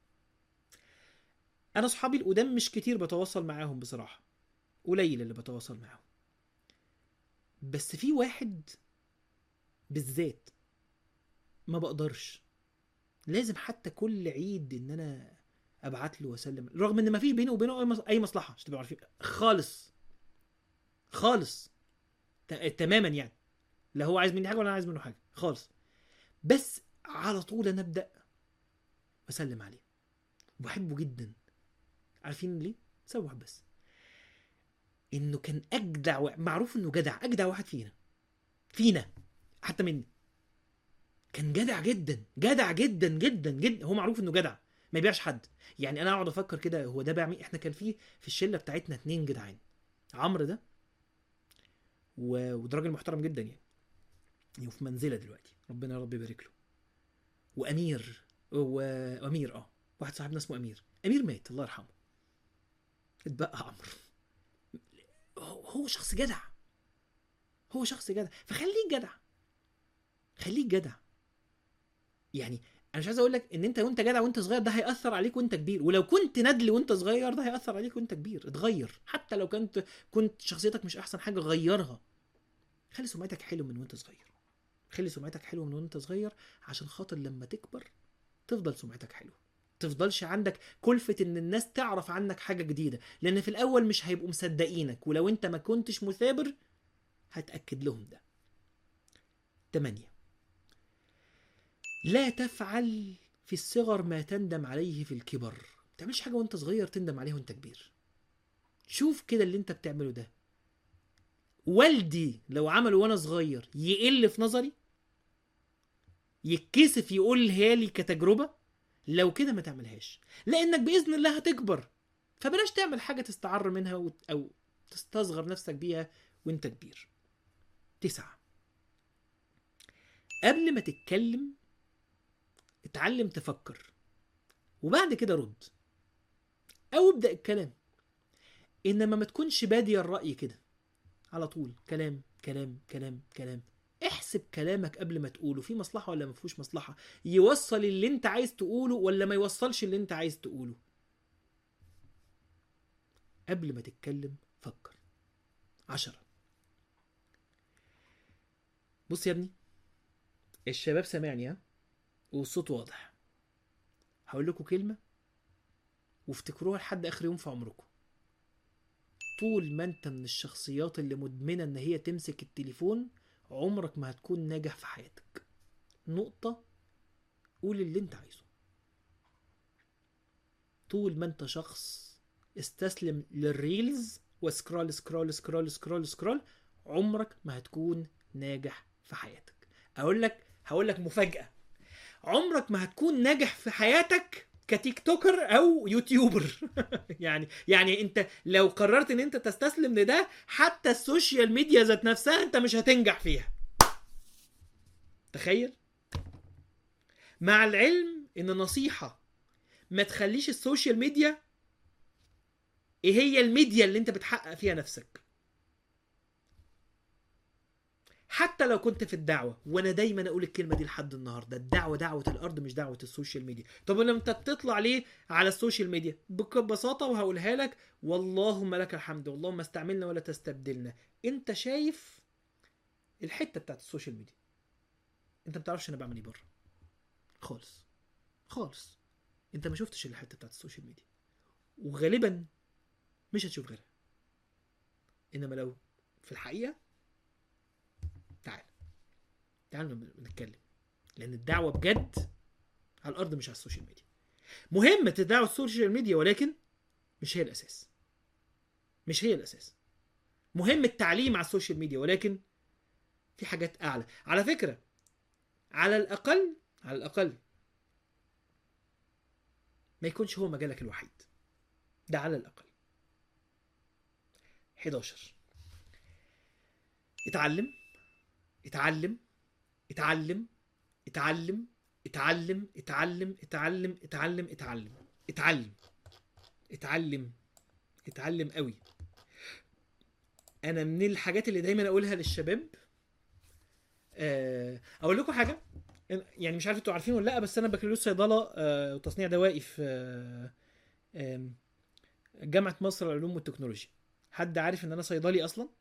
انا صحابي القدام مش كتير بتواصل معاهم بصراحه قليل اللي بتواصل معاهم بس في واحد بالذات ما بقدرش لازم حتى كل عيد ان انا ابعت له واسلم رغم ان ما فيش بيني وبينه اي مص- اي مصلحه عشان تبقوا عارفين خالص خالص ت- تماما يعني لا هو عايز مني حاجه ولا انا عايز منه حاجه خالص بس على طول انا ابدا اسلم عليه وبحبه جدا عارفين ليه سبب واحد بس انه كان اجدع و... معروف انه جدع اجدع واحد فينا فينا حتى مني كان جدع جدا جدع جدا جدا جدا هو معروف انه جدع ما يبيعش حد يعني انا اقعد افكر كده هو ده بيع مين احنا كان في في الشله بتاعتنا اتنين جدعان عمرو ده و... وده راجل محترم جدا يعني يعني في منزله دلوقتي ربنا يا رب يبارك له وامير وامير اه واحد صاحبنا اسمه امير امير مات الله يرحمه اتبقى عمرو هو هو شخص جدع هو شخص جدع فخليك جدع خليك جدع يعني انا مش عايز اقول لك ان انت وانت جدع وانت صغير ده هياثر عليك وانت كبير ولو كنت ندل وانت صغير ده هياثر عليك وانت كبير اتغير حتى لو كنت كنت شخصيتك مش احسن حاجه غيرها خلي سمعتك حلو من وانت صغير خلي سمعتك حلوه من وانت صغير عشان خاطر لما تكبر تفضل سمعتك حلوه تفضلش عندك كلفة ان الناس تعرف عنك حاجة جديدة لان في الاول مش هيبقوا مصدقينك ولو انت ما كنتش مثابر هتأكد لهم ده تمانية لا تفعل في الصغر ما تندم عليه في الكبر ما تعملش حاجة وانت صغير تندم عليها وانت كبير شوف كده اللي انت بتعمله ده والدي لو عمله وانا صغير يقل في نظري يتكسف يقولها لي كتجربة لو كده ما تعملهاش لانك باذن الله هتكبر فبلاش تعمل حاجة تستعر منها وت- او تستصغر نفسك بيها وانت كبير تسعة قبل ما تتكلم اتعلم تفكر وبعد كده رد او ابدأ الكلام انما ما تكونش بادي الرأي كده على طول كلام كلام كلام كلام احسب كلامك قبل ما تقوله في مصلحه ولا ما فيهوش مصلحه يوصل اللي انت عايز تقوله ولا ما يوصلش اللي انت عايز تقوله قبل ما تتكلم فكر عشرة بص يا ابني الشباب سامعني ها والصوت واضح هقول لكم كلمة وافتكروها لحد آخر يوم في عمركم طول ما انت من الشخصيات اللي مدمنة ان هي تمسك التليفون عمرك ما هتكون ناجح في حياتك نقطة قول اللي انت عايزه طول ما انت شخص استسلم للريلز وسكرول سكرول سكرول سكرول سكرول عمرك ما هتكون ناجح في حياتك اقول لك هقول لك مفاجأة عمرك ما هتكون ناجح في حياتك كتيك توكر او يوتيوبر يعني يعني انت لو قررت ان انت تستسلم لده حتى السوشيال ميديا ذات نفسها انت مش هتنجح فيها تخيل مع العلم ان نصيحة ما تخليش السوشيال ميديا ايه هي الميديا اللي انت بتحقق فيها نفسك حتى لو كنت في الدعوة وانا دايما اقول الكلمة دي لحد النهاردة الدعوة دعوة الارض مش دعوة السوشيال ميديا طب لما انت بتطلع ليه على السوشيال ميديا بكل بساطة وهقولها لك واللهم لك الحمد اللهم استعملنا ولا تستبدلنا انت شايف الحتة بتاعت السوشيال ميديا انت ما بتعرفش انا بعمل ايه بره خالص خالص انت ما شفتش الحتة بتاعت السوشيال ميديا وغالبا مش هتشوف غيرها انما لو في الحقيقه تعال تعال نتكلم لان الدعوه بجد على الارض مش على السوشيال ميديا مهمه الدعوه السوشيال ميديا ولكن مش هي الاساس مش هي الاساس مهم التعليم على السوشيال ميديا ولكن في حاجات اعلى على فكره على الاقل على الاقل ما يكونش هو مجالك الوحيد ده على الاقل 11 اتعلم اتعلم اتعلم اتعلم اتعلم اتعلم اتعلم اتعلم اتعلم اتعلم اتعلم اتعلم قوي انا من الحاجات اللي دايما اقولها للشباب آه، اقول لكم حاجه يعني مش عارف انتوا عارفين ولا لا بس انا بكالوريوس صيدله آه، وتصنيع دوائي في آه، آم، جامعه مصر للعلوم والتكنولوجيا حد عارف ان انا صيدلي اصلا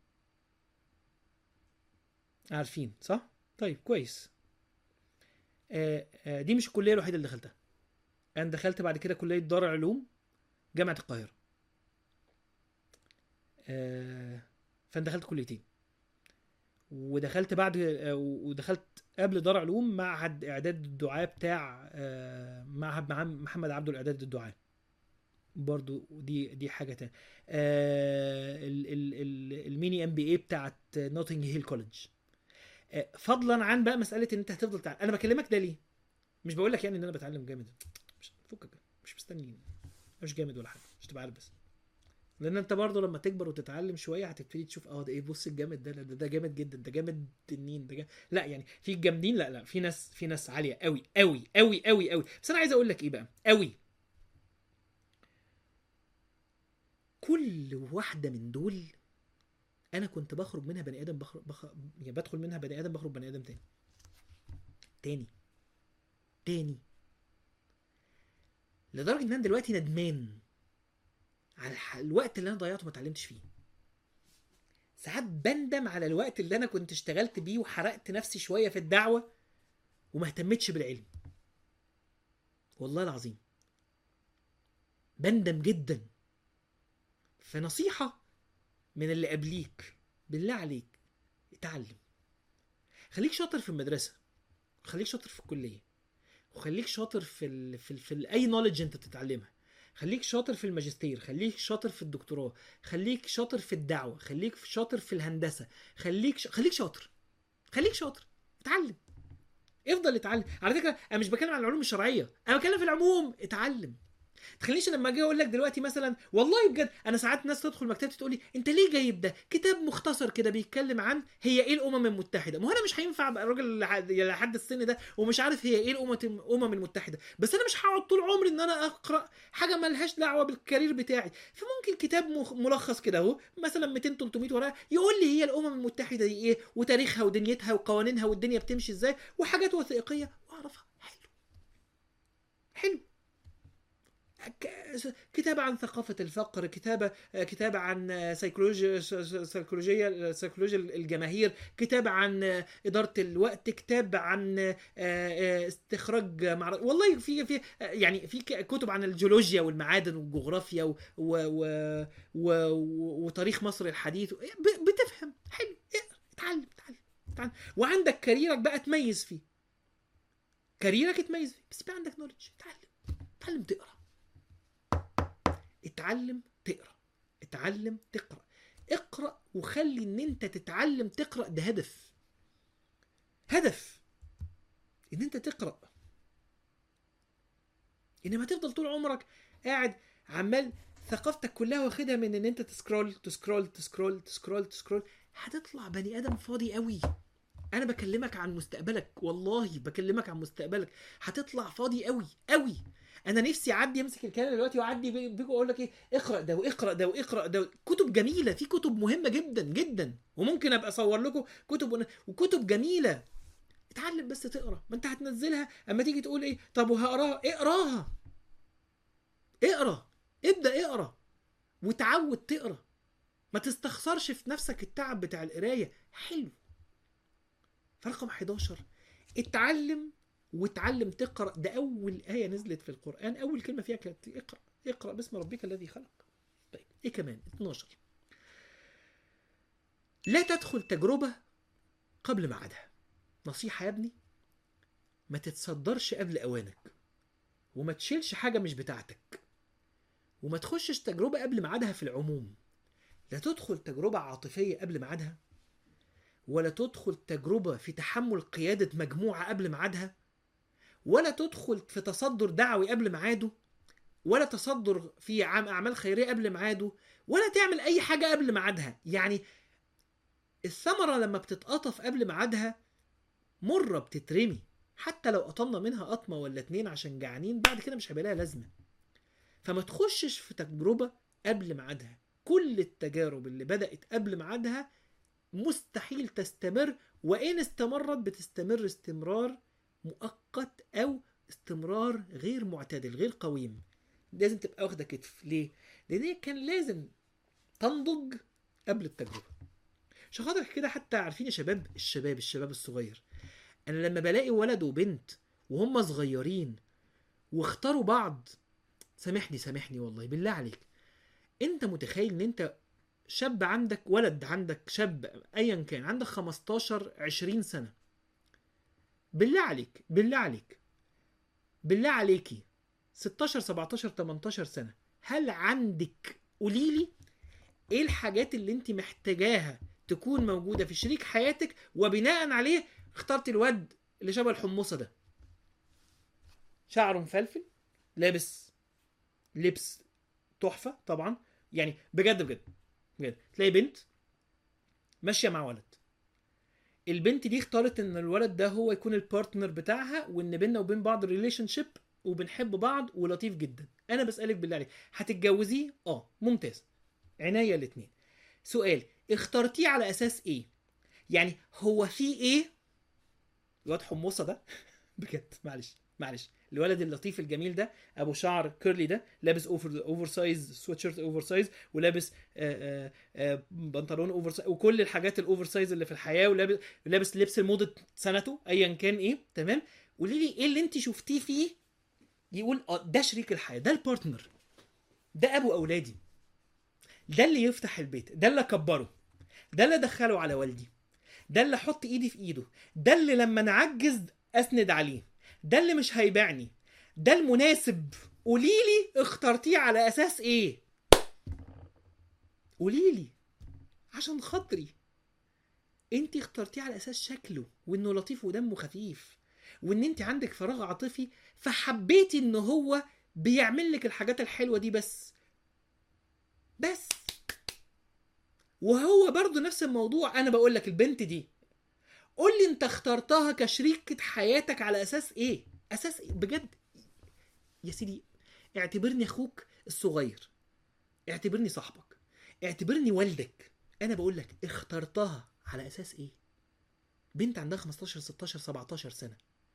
عارفين صح طيب كويس آه آه دي مش الكليه الوحيده اللي دخلتها انا دخلت بعد كده كليه دار علوم جامعه القاهره آه فانا دخلت كليتين ودخلت بعد آه ودخلت قبل دار علوم معهد اعداد الدعاة بتاع آه معهد مع محمد عبده الاعداد الدعاة برضو دي دي حاجه تانية آه ال- ال- ال- الميني ام بي اي بتاعت نوتنج هيل كولج آه فضلا عن بقى مساله ان انت هتفضل تعلم انا بكلمك ده ليه مش بقول لك يعني ان انا بتعلم جامد مش فكك مش مستني مش جامد ولا حاجه مش تبقى عارف بس لان انت برضه لما تكبر وتتعلم شويه هتبتدي تشوف اه ده ايه بص الجامد ده ده, ده جامد جدا ده جامد تنين ده جامد. لا يعني في الجامدين لا لا في ناس في ناس عاليه قوي قوي قوي قوي قوي بس انا عايز اقول لك ايه بقى قوي كل واحده من دول انا كنت بخرج منها بني ادم بخرج بخ... يعني بدخل منها بني ادم بخرج بني ادم تاني تاني تاني لدرجه ان انا دلوقتي ندمان على الح- الوقت اللي انا ضيعته ما اتعلمتش فيه ساعات بندم على الوقت اللي انا كنت اشتغلت بيه وحرقت نفسي شويه في الدعوه وما اهتمتش بالعلم والله العظيم بندم جدا فنصيحه من اللي قبليك بالله عليك اتعلم خليك شاطر في المدرسه خليك شاطر في الكليه وخليك شاطر في ال... في, ال... في ال... اي نولج انت بتتعلمها خليك شاطر في الماجستير خليك شاطر في الدكتوراه خليك شاطر في الدعوه خليك شاطر في الهندسه خليك ش... خليك شاطر خليك شاطر اتعلم افضل اتعلم على فكره انا مش بتكلم عن العلوم الشرعيه انا بتكلم في العموم اتعلم تخلينيش لما اجي اقول لك دلوقتي مثلا والله بجد انا ساعات ناس تدخل مكتبتي تقول لي انت ليه جايب ده كتاب مختصر كده بيتكلم عن هي ايه الامم المتحده ما هو انا مش هينفع ابقى راجل لحد لحد السن ده ومش عارف هي ايه الامم الامم المتحده بس انا مش هقعد طول عمري ان انا اقرا حاجه ملهاش دعوه بالكارير بتاعي فممكن كتاب مخ- ملخص كده اهو مثلا 200 300 ورقه يقول لي هي الامم المتحده دي ايه وتاريخها ودنيتها وقوانينها والدنيا بتمشي ازاي وحاجات وثائقيه واعرفها حلو حلو ك- كتابة عن ثقافة الفقر كتابة كتابة عن سيكولوجيا سيكولوجيا سيكولوجيا الجماهير كتابة عن إدارة الوقت كتاب عن استخراج معر... والله في في يعني في ك- كتب عن الجيولوجيا والمعادن والجغرافيا و... و... و... و... وتاريخ مصر الحديث ب- بتفهم حلو اقرا اتعلم اتعلم اتعلم وعندك كاريرك بقى تميز فيه كاريرك تميز فيه بس يبقى عندك نولج اتعلم اتعلم تقرا اتعلم تقرا اتعلم تقرا اقرا وخلي ان انت تتعلم تقرا ده هدف هدف ان انت تقرا انما تفضل طول عمرك قاعد عمال ثقافتك كلها واخدها من ان انت تسكرول تسكرول تسكرول تسكرول تسكرول هتطلع بني ادم فاضي قوي انا بكلمك عن مستقبلك والله بكلمك عن مستقبلك هتطلع فاضي قوي قوي انا نفسي اعدي امسك الكلام دلوقتي واعدي بي- بيجي اقول لك ايه اقرا ده واقرا ده واقرا ده كتب جميله في كتب مهمه جدا جدا وممكن ابقى اصور لكم كتب ون- وكتب جميله اتعلم بس تقرا ما انت هتنزلها اما تيجي تقول ايه طب وهقراها اقراها اقرا ابدا اقرا وتعود تقرا ما تستخسرش في نفسك التعب بتاع القرايه حلو فرقم 11 اتعلم وتعلم تقرا ده اول ايه نزلت في القران اول كلمه فيها كانت اقرا اقرا باسم ربك الذي خلق طيب ايه كمان 12 لا تدخل تجربه قبل ميعادها نصيحه يا ابني ما تتصدرش قبل اوانك وما تشيلش حاجه مش بتاعتك وما تخشش تجربه قبل ميعادها في العموم لا تدخل تجربه عاطفيه قبل ميعادها ولا تدخل تجربه في تحمل قياده مجموعه قبل ميعادها ولا تدخل في تصدر دعوي قبل ميعاده ولا تصدر في عم اعمال خيريه قبل ميعاده ولا تعمل اي حاجه قبل ميعادها يعني الثمره لما بتتقطف قبل ميعادها مره بتترمي حتى لو قطمنا منها قطمه ولا اتنين عشان جعانين بعد كده مش هيبقى لها لازمه فما تخشش في تجربه قبل ميعادها كل التجارب اللي بدات قبل ميعادها مستحيل تستمر وان استمرت بتستمر استمرار مؤقت او استمرار غير معتدل غير قويم لازم تبقى واخده كتف ليه لان هي كان لازم تنضج قبل التجربه عشان خاطر كده حتى عارفين يا شباب الشباب الشباب الصغير انا لما بلاقي ولد وبنت وهم صغيرين واختاروا بعض سامحني سامحني والله بالله عليك انت متخيل ان انت شاب عندك ولد عندك شاب ايا كان عندك 15 20 سنه بالله عليك بالله عليك بالله عليكي 16 17 18 سنه هل عندك قولي لي ايه الحاجات اللي انت محتاجاها تكون موجوده في شريك حياتك وبناء عليه اخترت الواد اللي شبه الحمصه ده شعره مفلفل لابس لبس تحفه طبعا يعني بجد بجد بجد تلاقي بنت ماشيه مع ولد البنت دي اختارت ان الولد ده هو يكون البارتنر بتاعها وان بيننا وبين بعض ريليشن شيب وبنحب بعض ولطيف جدا انا بسالك بالله عليك هتتجوزيه اه ممتاز عناية الاتنين سؤال اخترتيه على اساس ايه يعني هو في ايه الواد حمصه ده بجد معلش معلش الولد اللطيف الجميل ده ابو شعر كيرلي ده لابس اوفر اوفر سايز سويتشيرت اوفر سايز ولابس آه، آه، آه، بنطلون اوفر سايز وكل الحاجات الاوفر سايز اللي في الحياه ولابس لابس لبس لمده سنته ايا كان ايه تمام قولي لي ايه اللي انت شفتيه فيه يقول اه ده شريك الحياه ده البارتنر ده ابو اولادي ده اللي يفتح البيت ده اللي اكبره ده اللي ادخله على والدي ده اللي احط ايدي في ايده ده اللي لما نعجز اسند عليه ده اللي مش هيبيعني ده المناسب قولي لي اخترتيه على اساس ايه قولي لي عشان خاطري انت اخترتيه على اساس شكله وانه لطيف ودمه خفيف وان انت عندك فراغ عاطفي فحبيتي ان هو بيعمل لك الحاجات الحلوه دي بس بس وهو برضو نفس الموضوع انا بقول لك البنت دي قول لي انت اخترتها كشريكة حياتك على اساس ايه اساس إيه؟ بجد يا سيدي اعتبرني اخوك الصغير اعتبرني صاحبك اعتبرني والدك انا بقول لك اخترتها على اساس ايه بنت عندها 15 16 17 سنه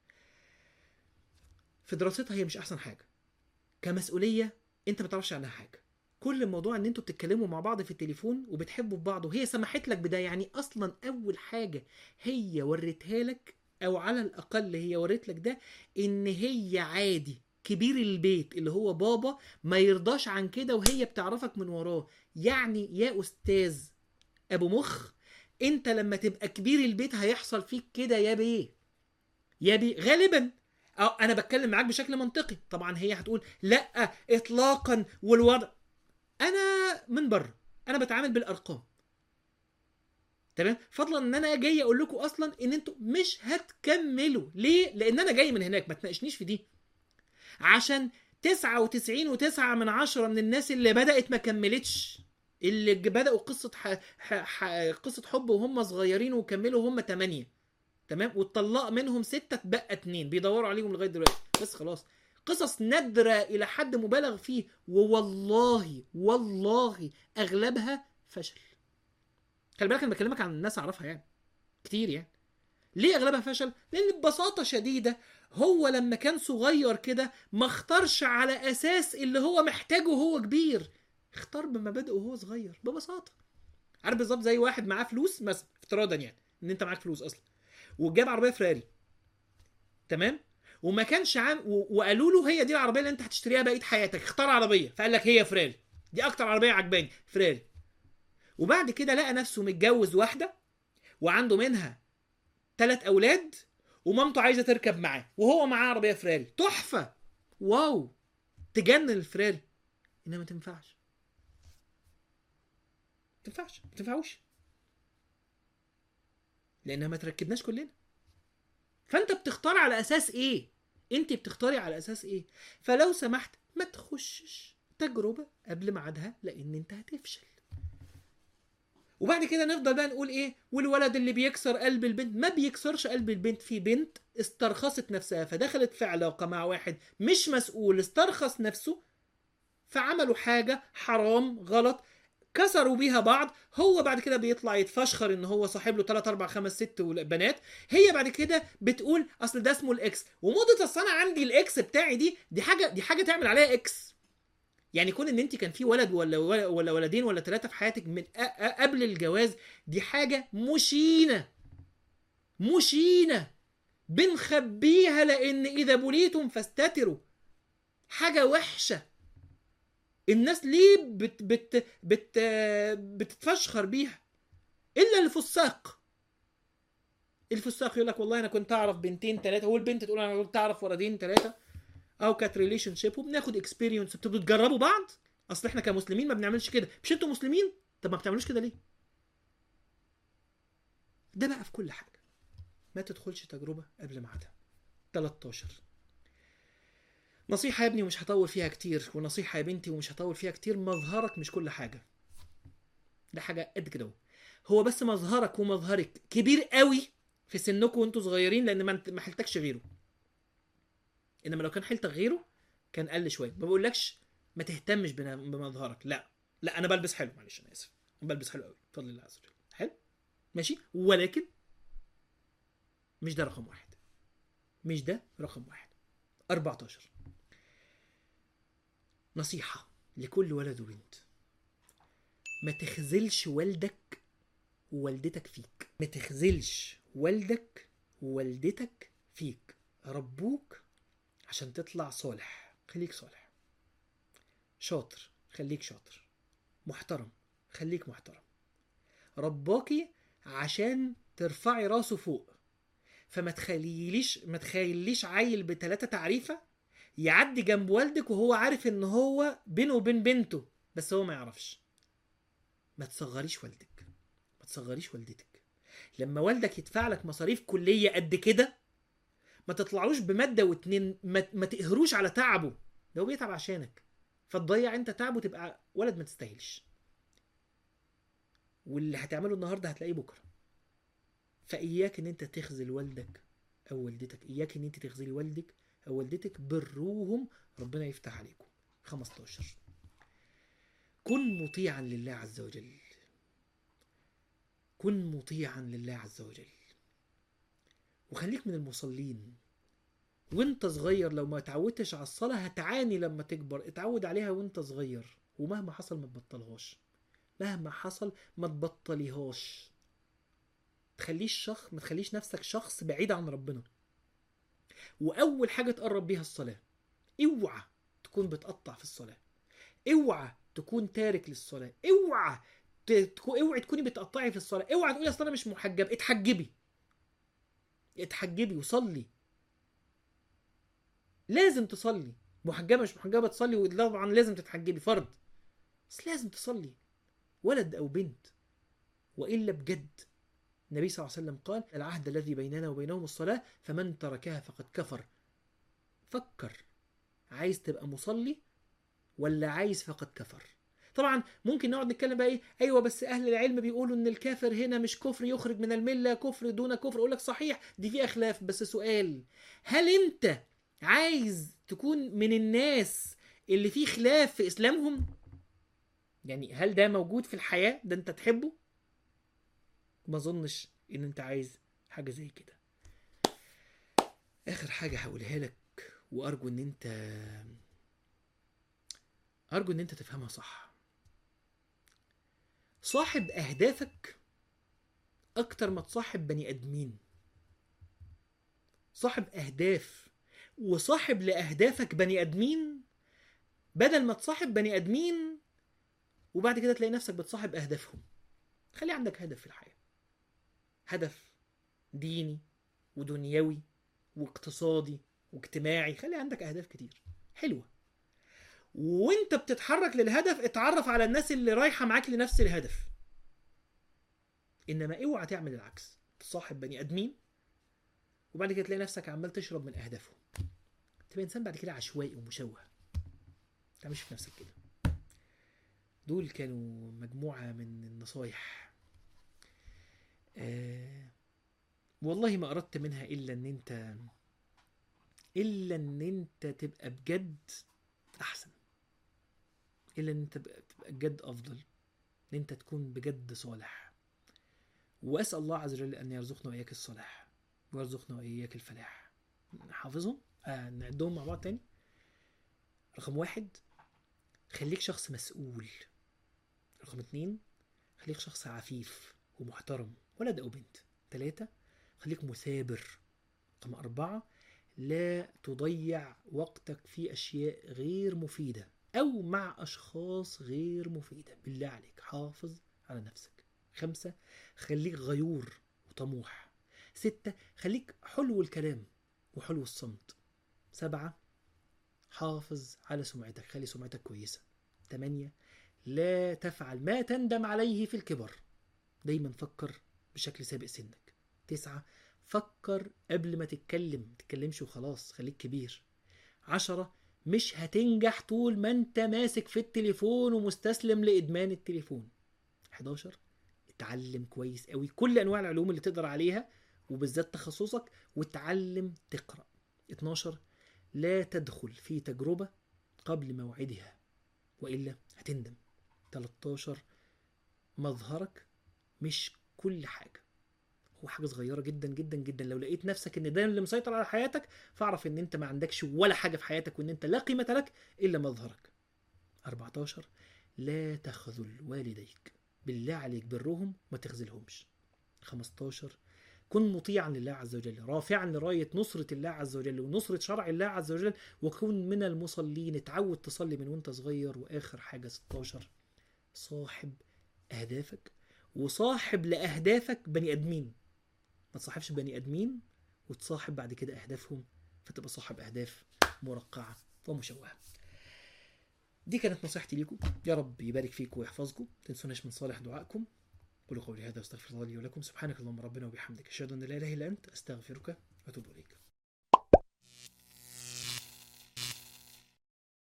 في دراستها هي مش احسن حاجه كمسؤوليه انت ما تعرفش عنها حاجه كل الموضوع ان انتوا بتتكلموا مع بعض في التليفون وبتحبوا في بعض وهي سمحت لك بده يعني اصلا اول حاجه هي ورتها لك او على الاقل هي وريت لك ده ان هي عادي كبير البيت اللي هو بابا ما يرضاش عن كده وهي بتعرفك من وراه يعني يا استاذ ابو مخ انت لما تبقى كبير البيت هيحصل فيك كده يا بيه يا بيه غالبا أو انا بتكلم معاك بشكل منطقي طبعا هي هتقول لا اطلاقا والوضع انا من بره انا بتعامل بالارقام تمام فضلا ان انا جاي اقول لكم اصلا ان انتوا مش هتكملوا ليه لان انا جاي من هناك ما تناقشنيش في دي عشان 99 و9 من عشرة من الناس اللي بدأت ما كملتش اللي بدأوا قصة ح... ح... ح... قصة حب وهم صغيرين وكملوا هم 8 تمام واتطلق منهم ستة اتبقى اتنين بيدوروا عليهم لغاية دلوقتي بس خلاص قصص نادرة إلى حد مبالغ فيه ووالله والله أغلبها فشل خلي بالك أنا بكلمك عن الناس أعرفها يعني كتير يعني ليه أغلبها فشل؟ لأن ببساطة شديدة هو لما كان صغير كده ما اختارش على أساس اللي هو محتاجه وهو كبير اختار بمبادئه وهو صغير ببساطة عارف بالظبط زي واحد معاه فلوس مثلا افتراضا يعني ان انت معاك فلوس اصلا وجاب عربيه فراري تمام وما كانش عام و... وقالوا له هي دي العربيه اللي انت هتشتريها بقيه حياتك اختار عربيه فقال لك هي فراري دي اكتر عربيه عجباني فراري وبعد كده لقى نفسه متجوز واحده وعنده منها ثلاث اولاد ومامته عايزه تركب معاه وهو معاه عربيه فراري تحفه واو تجنن الفراري انما ما تنفعش ما تنفعش ما تنفعوش لانها ما تركبناش كلنا فانت بتختار على اساس ايه انت بتختاري على اساس ايه فلو سمحت ما تخشش تجربه قبل ميعادها لان انت هتفشل وبعد كده نفضل بقى نقول ايه والولد اللي بيكسر قلب البنت ما بيكسرش قلب البنت في بنت استرخصت نفسها فدخلت في علاقه مع واحد مش مسؤول استرخص نفسه فعملوا حاجه حرام غلط كسروا بيها بعض هو بعد كده بيطلع يتفشخر ان هو صاحب له 3 4 5 6 بنات هي بعد كده بتقول اصل ده اسمه الاكس ومده السنه عندي الاكس بتاعي دي دي حاجه دي حاجه تعمل عليها اكس يعني كون ان انت كان في ولد ولا ولا ولدين ولا ثلاثه في حياتك من قبل الجواز دي حاجه مشينه مشينه بنخبيها لان اذا بليتم فاستتروا حاجه وحشه الناس ليه بت بت بت بتتفشخر بيها الا الفساق الفساق يقول لك والله انا كنت اعرف بنتين ثلاثه هو البنت تقول انا كنت اعرف ولدين ثلاثه او كانت ريليشن شيب وبناخد اكسبيرينس بتبقوا تجربوا بعض اصل احنا كمسلمين ما بنعملش كده مش انتوا مسلمين طب ما بتعملوش كده ليه ده بقى في كل حاجه ما تدخلش تجربه قبل ميعادها 13 نصيحة يا ابني ومش هطول فيها كتير ونصيحة يا بنتي ومش هطول فيها كتير مظهرك مش كل حاجة ده حاجة قد كده هو بس مظهرك ومظهرك كبير قوي في سنكم وانتوا صغيرين لان ما حلتكش غيره انما لو كان حيلتك غيره كان قل شويه ما بقولكش ما تهتمش بمظهرك لا لا انا بلبس حلو معلش انا اسف انا بلبس حلو قوي بفضل الله عز وجل حلو ماشي ولكن مش ده رقم واحد مش ده رقم واحد 14 نصيحة لكل ولد وبنت ما تخذلش والدك ووالدتك فيك ما تخذلش والدك ووالدتك فيك ربوك عشان تطلع صالح خليك صالح شاطر خليك شاطر محترم خليك محترم رباكي عشان ترفعي راسه فوق فما تخليليش ما تخليليش عيل بتلاتة تعريفة يعدي جنب والدك وهو عارف ان هو بينه وبين بنته بس هو ما يعرفش ما تصغريش والدك ما تصغريش والدتك لما والدك يدفع لك مصاريف كلية قد كده ما تطلعوش بمادة واتنين ما, ما تقهروش على تعبه ده هو بيتعب عشانك فتضيع انت تعب وتبقى ولد ما تستاهلش واللي هتعمله النهارده هتلاقيه بكره فاياك ان انت تخذل والدك او والدتك اياك ان انت تخذلي والدك او والدتك بروهم ربنا يفتح عليكم 15 كن مطيعا لله عز وجل كن مطيعا لله عز وجل وخليك من المصلين وانت صغير لو ما اتعودتش على الصلاة هتعاني لما تكبر اتعود عليها وانت صغير ومهما حصل ما تبطلهاش مهما حصل ما تبطليهاش تخليش شخص ما تخليش نفسك شخص بعيد عن ربنا واول حاجة تقرب بيها الصلاة اوعى تكون بتقطع في الصلاة اوعى تكون تارك للصلاة اوعى ت- تكو- اوعي تكوني بتقطعي في الصلاة اوعى تقولي اصل انا مش محجب اتحجبي اتحجبي وصلي لازم تصلي محجبه مش محجبه تصلي وطبعا لازم تتحجبي فرض بس لازم تصلي ولد او بنت والا بجد النبي صلى الله عليه وسلم قال العهد الذي بيننا وبينهم الصلاه فمن تركها فقد كفر فكر عايز تبقى مصلي ولا عايز فقد كفر طبعا ممكن نقعد نتكلم بقى ايه ايوه بس اهل العلم بيقولوا ان الكافر هنا مش كفر يخرج من المله كفر دون كفر اقول لك صحيح دي فيها خلاف بس سؤال هل انت عايز تكون من الناس اللي فيه خلاف في اسلامهم يعني هل ده موجود في الحياه ده انت تحبه ما اظنش ان انت عايز حاجه زي كده اخر حاجه هقولها لك وارجو ان انت ارجو ان انت تفهمها صح صاحب اهدافك اكتر ما تصاحب بني ادمين صاحب اهداف وصاحب لاهدافك بني ادمين بدل ما تصاحب بني ادمين وبعد كده تلاقي نفسك بتصاحب اهدافهم خلي عندك هدف في الحياه هدف ديني ودنيوي واقتصادي واجتماعي خلي عندك اهداف كتير حلوه وانت بتتحرك للهدف اتعرف على الناس اللي رايحه معاك لنفس الهدف انما اوعى تعمل العكس تصاحب بني ادمين وبعد كده تلاقي نفسك عمال تشرب من اهدافهم تبقى انسان بعد كده عشوائي ومشوه ما تعملش في نفسك كده دول كانوا مجموعه من النصايح آه والله ما اردت منها الا ان انت الا ان انت تبقى بجد احسن الا ان انت تبقى تبقى بجد افضل ان انت تكون بجد صالح واسال الله عز وجل ان يرزقنا واياك الصلاح ويرزقنا واياك الفلاح حافظهم آه نعدهم مع بعض تاني رقم واحد خليك شخص مسؤول رقم اتنين خليك شخص عفيف ومحترم ولد او بنت ثلاثة خليك مثابر رقم أربعة لا تضيع وقتك في أشياء غير مفيدة أو مع أشخاص غير مفيدة بالله عليك حافظ على نفسك خمسة خليك غيور وطموح ستة خليك حلو الكلام وحلو الصمت سبعة حافظ على سمعتك خلي سمعتك كويسة تمانية لا تفعل ما تندم عليه في الكبر دايما فكر بشكل سابق سنك تسعة فكر قبل ما تتكلم تتكلمش وخلاص خليك كبير عشرة مش هتنجح طول ما انت ماسك في التليفون ومستسلم لإدمان التليفون 11 اتعلم كويس قوي كل انواع العلوم اللي تقدر عليها وبالذات تخصصك وتعلم تقرا 12 لا تدخل في تجربه قبل موعدها والا هتندم 13 مظهرك مش كل حاجه هو حاجه صغيره جدا جدا جدا لو لقيت نفسك ان ده اللي مسيطر على حياتك فاعرف ان انت ما عندكش ولا حاجه في حياتك وان انت لا قيمه لك الا مظهرك 14 لا تخذل والديك بالله عليك برهم ما تخذلهمش 15 كن مطيعا لله عز وجل رافعا لراية نصرة الله عز وجل ونصرة شرع الله عز وجل وكن من المصلين اتعود تصلي من وانت صغير واخر حاجة 16 صاحب اهدافك وصاحب لاهدافك بني ادمين ما تصاحبش بني ادمين وتصاحب بعد كده اهدافهم فتبقى صاحب اهداف مرقعة ومشوهة دي كانت نصيحتي لكم يا رب يبارك فيكم ويحفظكم تنسوناش من صالح دعائكم قولوا قولي هذا واستغفر الله لي ولكم سبحانك اللهم ربنا وبحمدك اشهد ان لا اله الا انت استغفرك واتوب اليك